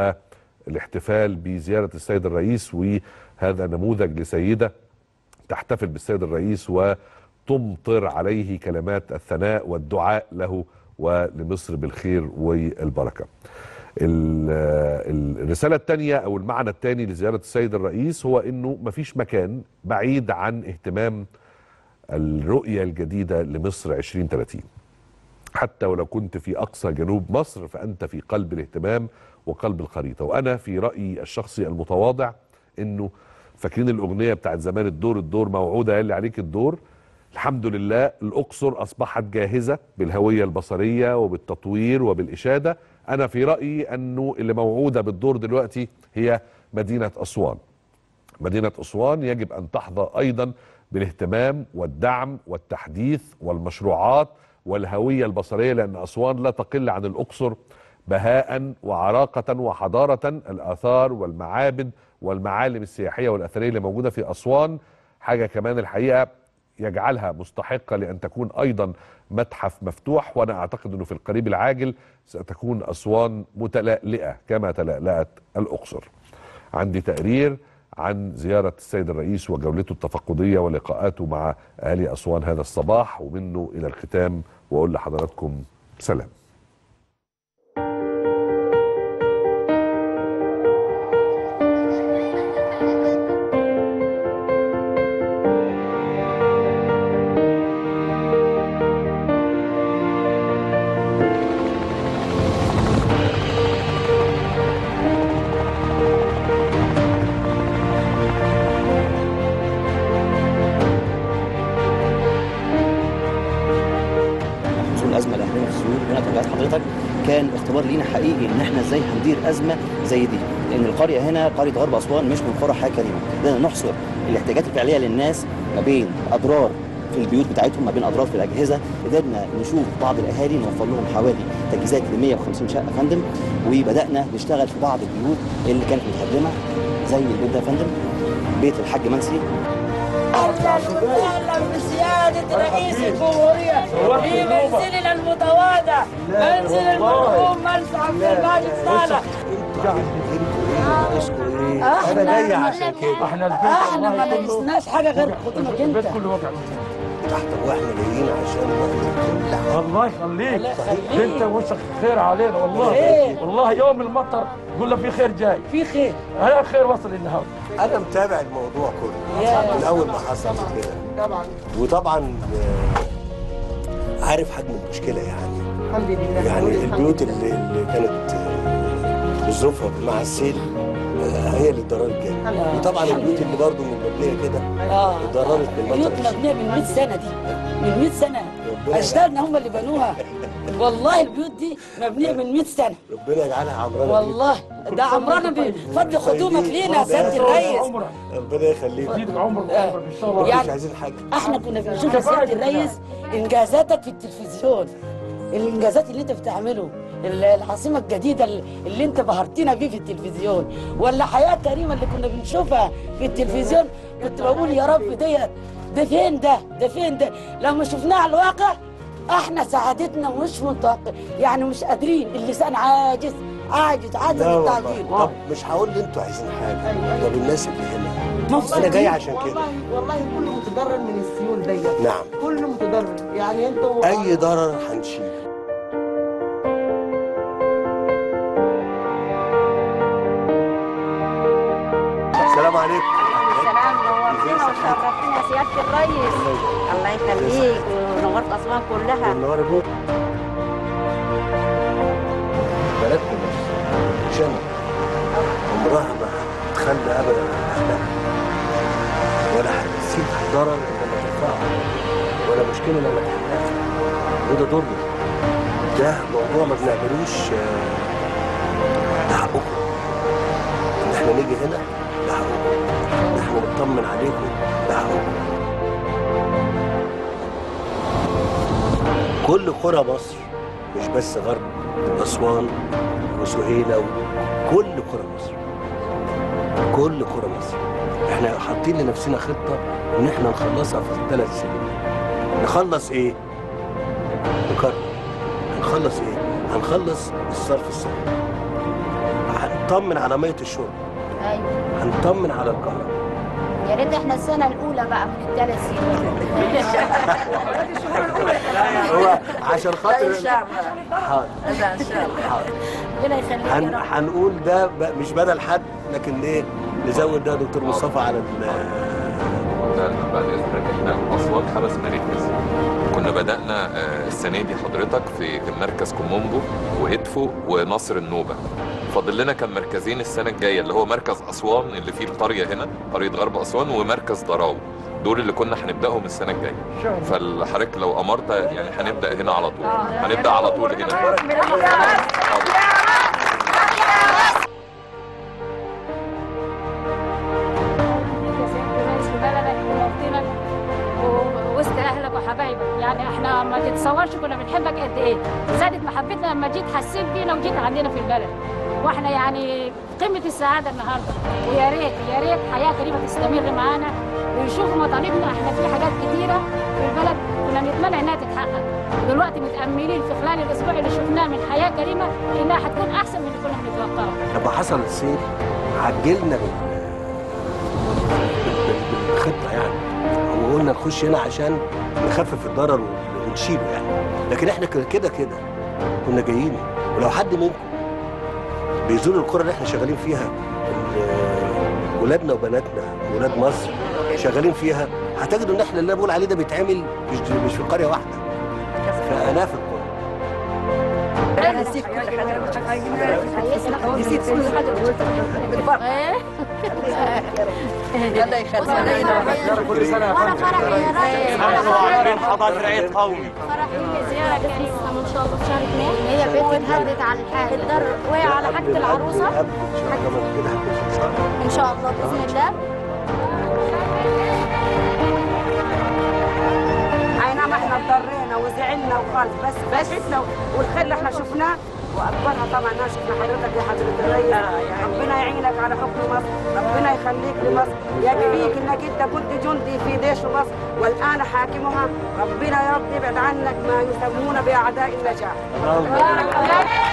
والاحتفال بزيارة السيد الرئيس وهذا نموذج لسيدة تحتفل بالسيد الرئيس وتمطر عليه كلمات الثناء والدعاء له ولمصر بالخير والبركة ال- الرسالة الثانية أو المعنى الثاني لزيارة السيد الرئيس هو أنه مفيش مكان بعيد عن اهتمام الرؤية الجديدة لمصر 2030 حتى ولو كنت في أقصى جنوب مصر فأنت في قلب الاهتمام وقلب الخريطة وأنا في رأيي الشخصي المتواضع أنه فاكرين الأغنية بتاعت زمان الدور الدور موعودة يلي عليك الدور الحمد لله الأقصر أصبحت جاهزة بالهوية البصرية وبالتطوير وبالإشادة أنا في رأيي أنه اللي موعودة بالدور دلوقتي هي مدينة أسوان مدينة أسوان يجب أن تحظى أيضا بالاهتمام والدعم والتحديث والمشروعات والهوية البصرية لأن أسوان لا تقل عن الأقصر بهاء وعراقة وحضارة الآثار والمعابد والمعالم السياحية والأثرية اللي موجودة في أسوان حاجة كمان الحقيقة يجعلها مستحقة لأن تكون أيضا متحف مفتوح وأنا أعتقد أنه في القريب العاجل ستكون أسوان متلألئة كما تلألأت الأقصر عندي تقرير عن زيارة السيد الرئيس وجولته التفقدية ولقاءاته مع أهالي أسوان هذا الصباح ومنه إلى الختام وأقول لحضراتكم سلام خصوصا الازمه اللي احنا في السيول هنا توجيهات حضرتك كان اختبار لينا حقيقي ان احنا ازاي هندير ازمه زي دي لان القريه هنا قريه غرب اسوان مش من قرى حياه كريمه قدرنا نحصر الاحتياجات الفعليه للناس ما بين اضرار في البيوت بتاعتهم ما بين اضرار في الاجهزه قدرنا نشوف بعض الاهالي نوفر لهم حوالي تجهيزات ل 150 شقه يا فندم وبدانا نشتغل في بعض البيوت اللي كانت متهدمه زي البيت ده يا فندم بيت الحاج منسي بسيادة رئيس الجمهورية في منزلنا المتواضع منزل المرحوم مرسى عبد الماجد صالح انا جاي عشان كده احنا احنا ما ناقصناش حاجة غير خطتك انت تحت واحنا جايين عشان نعمل الله يخليك انت وشك خير علينا والله خير. والله يوم المطر قلنا في خير جاي في خير هلا خير وصل النهارده انا متابع الموضوع كله يا. من اول ما حصل كده طبعا وطبعا آه، عارف حجم المشكله يعني الحمد لله يعني الحمد البيوت لله. اللي, اللي كانت آه، بظروفها مع السيل آه، هي اللي اتضررت جامد وطبعا البيوت اللي برضه مبنيه كده اه اتضررت بالمطر بيوت مبنيه من 100 سنه دي من 100 سنه اجدادنا هم اللي بنوها والله البيوت دي مبنيه من 100 سنه ربنا يجعلها عمرنا والله ده عمرنا بفضل خدومك لينا يا سياده الريس ربنا يخليك آه. مش يعني عايزين حاجه احنا كنا بنشوف يا سياده الريس انجازاتك في التلفزيون الانجازات اللي انت بتعمله ال- العاصمه الجديده اللي انت بهرتنا بيه في التلفزيون ولا حياه كريمه اللي كنا بنشوفها في التلفزيون كنت بقول يا رب ديت ده فين ده ده فين ده لما شفناه على الواقع احنا سعادتنا مش متوقع يعني مش قادرين اللسان عاجز عاجز عاجز لا والله. التعبير طب مش هقول لي انتوا عايزين حاجه طب الناس اللي هنا مبسوطين. انا جاي عشان كده والله والله كله متضرر من السيول ديت نعم كله متضرر يعني انتوا اي ضرر هنشيل السلام عليكم السلام نورتنا وشرفتنا يا سياده الريس الله يخليك ونورت اسوان كلها النهار ابوك بلدكم عشان عمرها ما هتخلى ابدا عن اهلها ولا هتسيب ضرر لما ترفعها ولا مشكله لما تحلها وده ضر ده موضوع ما بنعملوش آه، ده حقكم ان احنا نيجي هنا ده حقكم ان احنا نطمن عليكم ده حقكم كل قرى مصر مش بس غرب أسوان وسهيلة وكل قرى مصر كل قرى مصر احنا حاطين لنفسنا خطة ان احنا نخلصها في ثلاث سنين نخلص ايه؟ نكرر هنخلص ايه؟ هنخلص الصرف الصحي هنطمن على مية الشرب ايوه هنطمن على الكهرباء يا ريت احنا السنه الاولى بقى من الثلاث سنين هو عشان خاطر ان شاء الله حاضر لا، ان شاء الله حاضر ربنا يخليك يا هن... رب هنقول ده ب... مش بدل حد لكن ايه نزود ده دكتور مصطفى على ال... بعد اذنك احنا اسوان خمس مراكز كنا بدانا آه، السنه دي حضرتك في مركز كومومبو وادفو ونصر النوبه فاضل لنا كان مركزين السنه الجايه اللي هو مركز اسوان اللي فيه القريه هنا قريه غرب اسوان ومركز ضراو دول اللي كنا هنبداهم السنه الجايه فالحضرتك لو امرت يعني هنبدا هنا على طول هنبدا على طول هنا يا سيدي الرئيس في بلدك ونورتنا و- وسط اهلك وحبايبك يعني احنا ما تتصورش كنا بنحبك قد ايه زادت محبتنا لما جيت حسيت بينا وجيت عندنا في البلد واحنا يعني قمه السعاده النهارده ويا ريت يا ريت حياه كريمه تستمر معانا ويشوفوا مطالبنا احنا في حاجات كتيره في البلد كنا نتمنى انها تتحقق ودلوقتي متاملين في خلال الاسبوع اللي شفناه من حياه كريمه انها هتكون احسن من اللي كنا بنتوقعه لما حصل السيل عجلنا بال... بال... بالخطه يعني وقلنا نخش هنا عشان نخفف الضرر ونشيله يعني لكن احنا كده كده كده كنا جايين ولو حد منكم بيزور القرى اللي احنا شغالين فيها ال- ولادنا وبناتنا ولاد مصر شغالين فيها هتجدوا ان احنا اللي أنا بقول عليه ده بيتعمل مش مش في قريه واحده في الاف القرى نسيت كل حاجه نسيت كل حاجه الله يخليك كل سنه يا فندم حضر عيد قومي فرحين زياره كريمه ان شاء الله في شهر اثنين هي بيت اتهدت على الحال الدر وقع على حاجه العروسه ان شاء الله باذن الله اي نعم احنا اتضرينا وزعلنا وخالص بس فرحتنا والخير اللي احنا شفناه واكبرها طبعا انا شفنا حضرتك يا حضره الرئيس ربنا يعينك على حكم مصر ربنا يخليك لمصر يكفيك انك انت كنت جندي في جيش مصر والان حاكمها ربنا يا رب يبعد عنك ما يسمون باعداء النجاح الله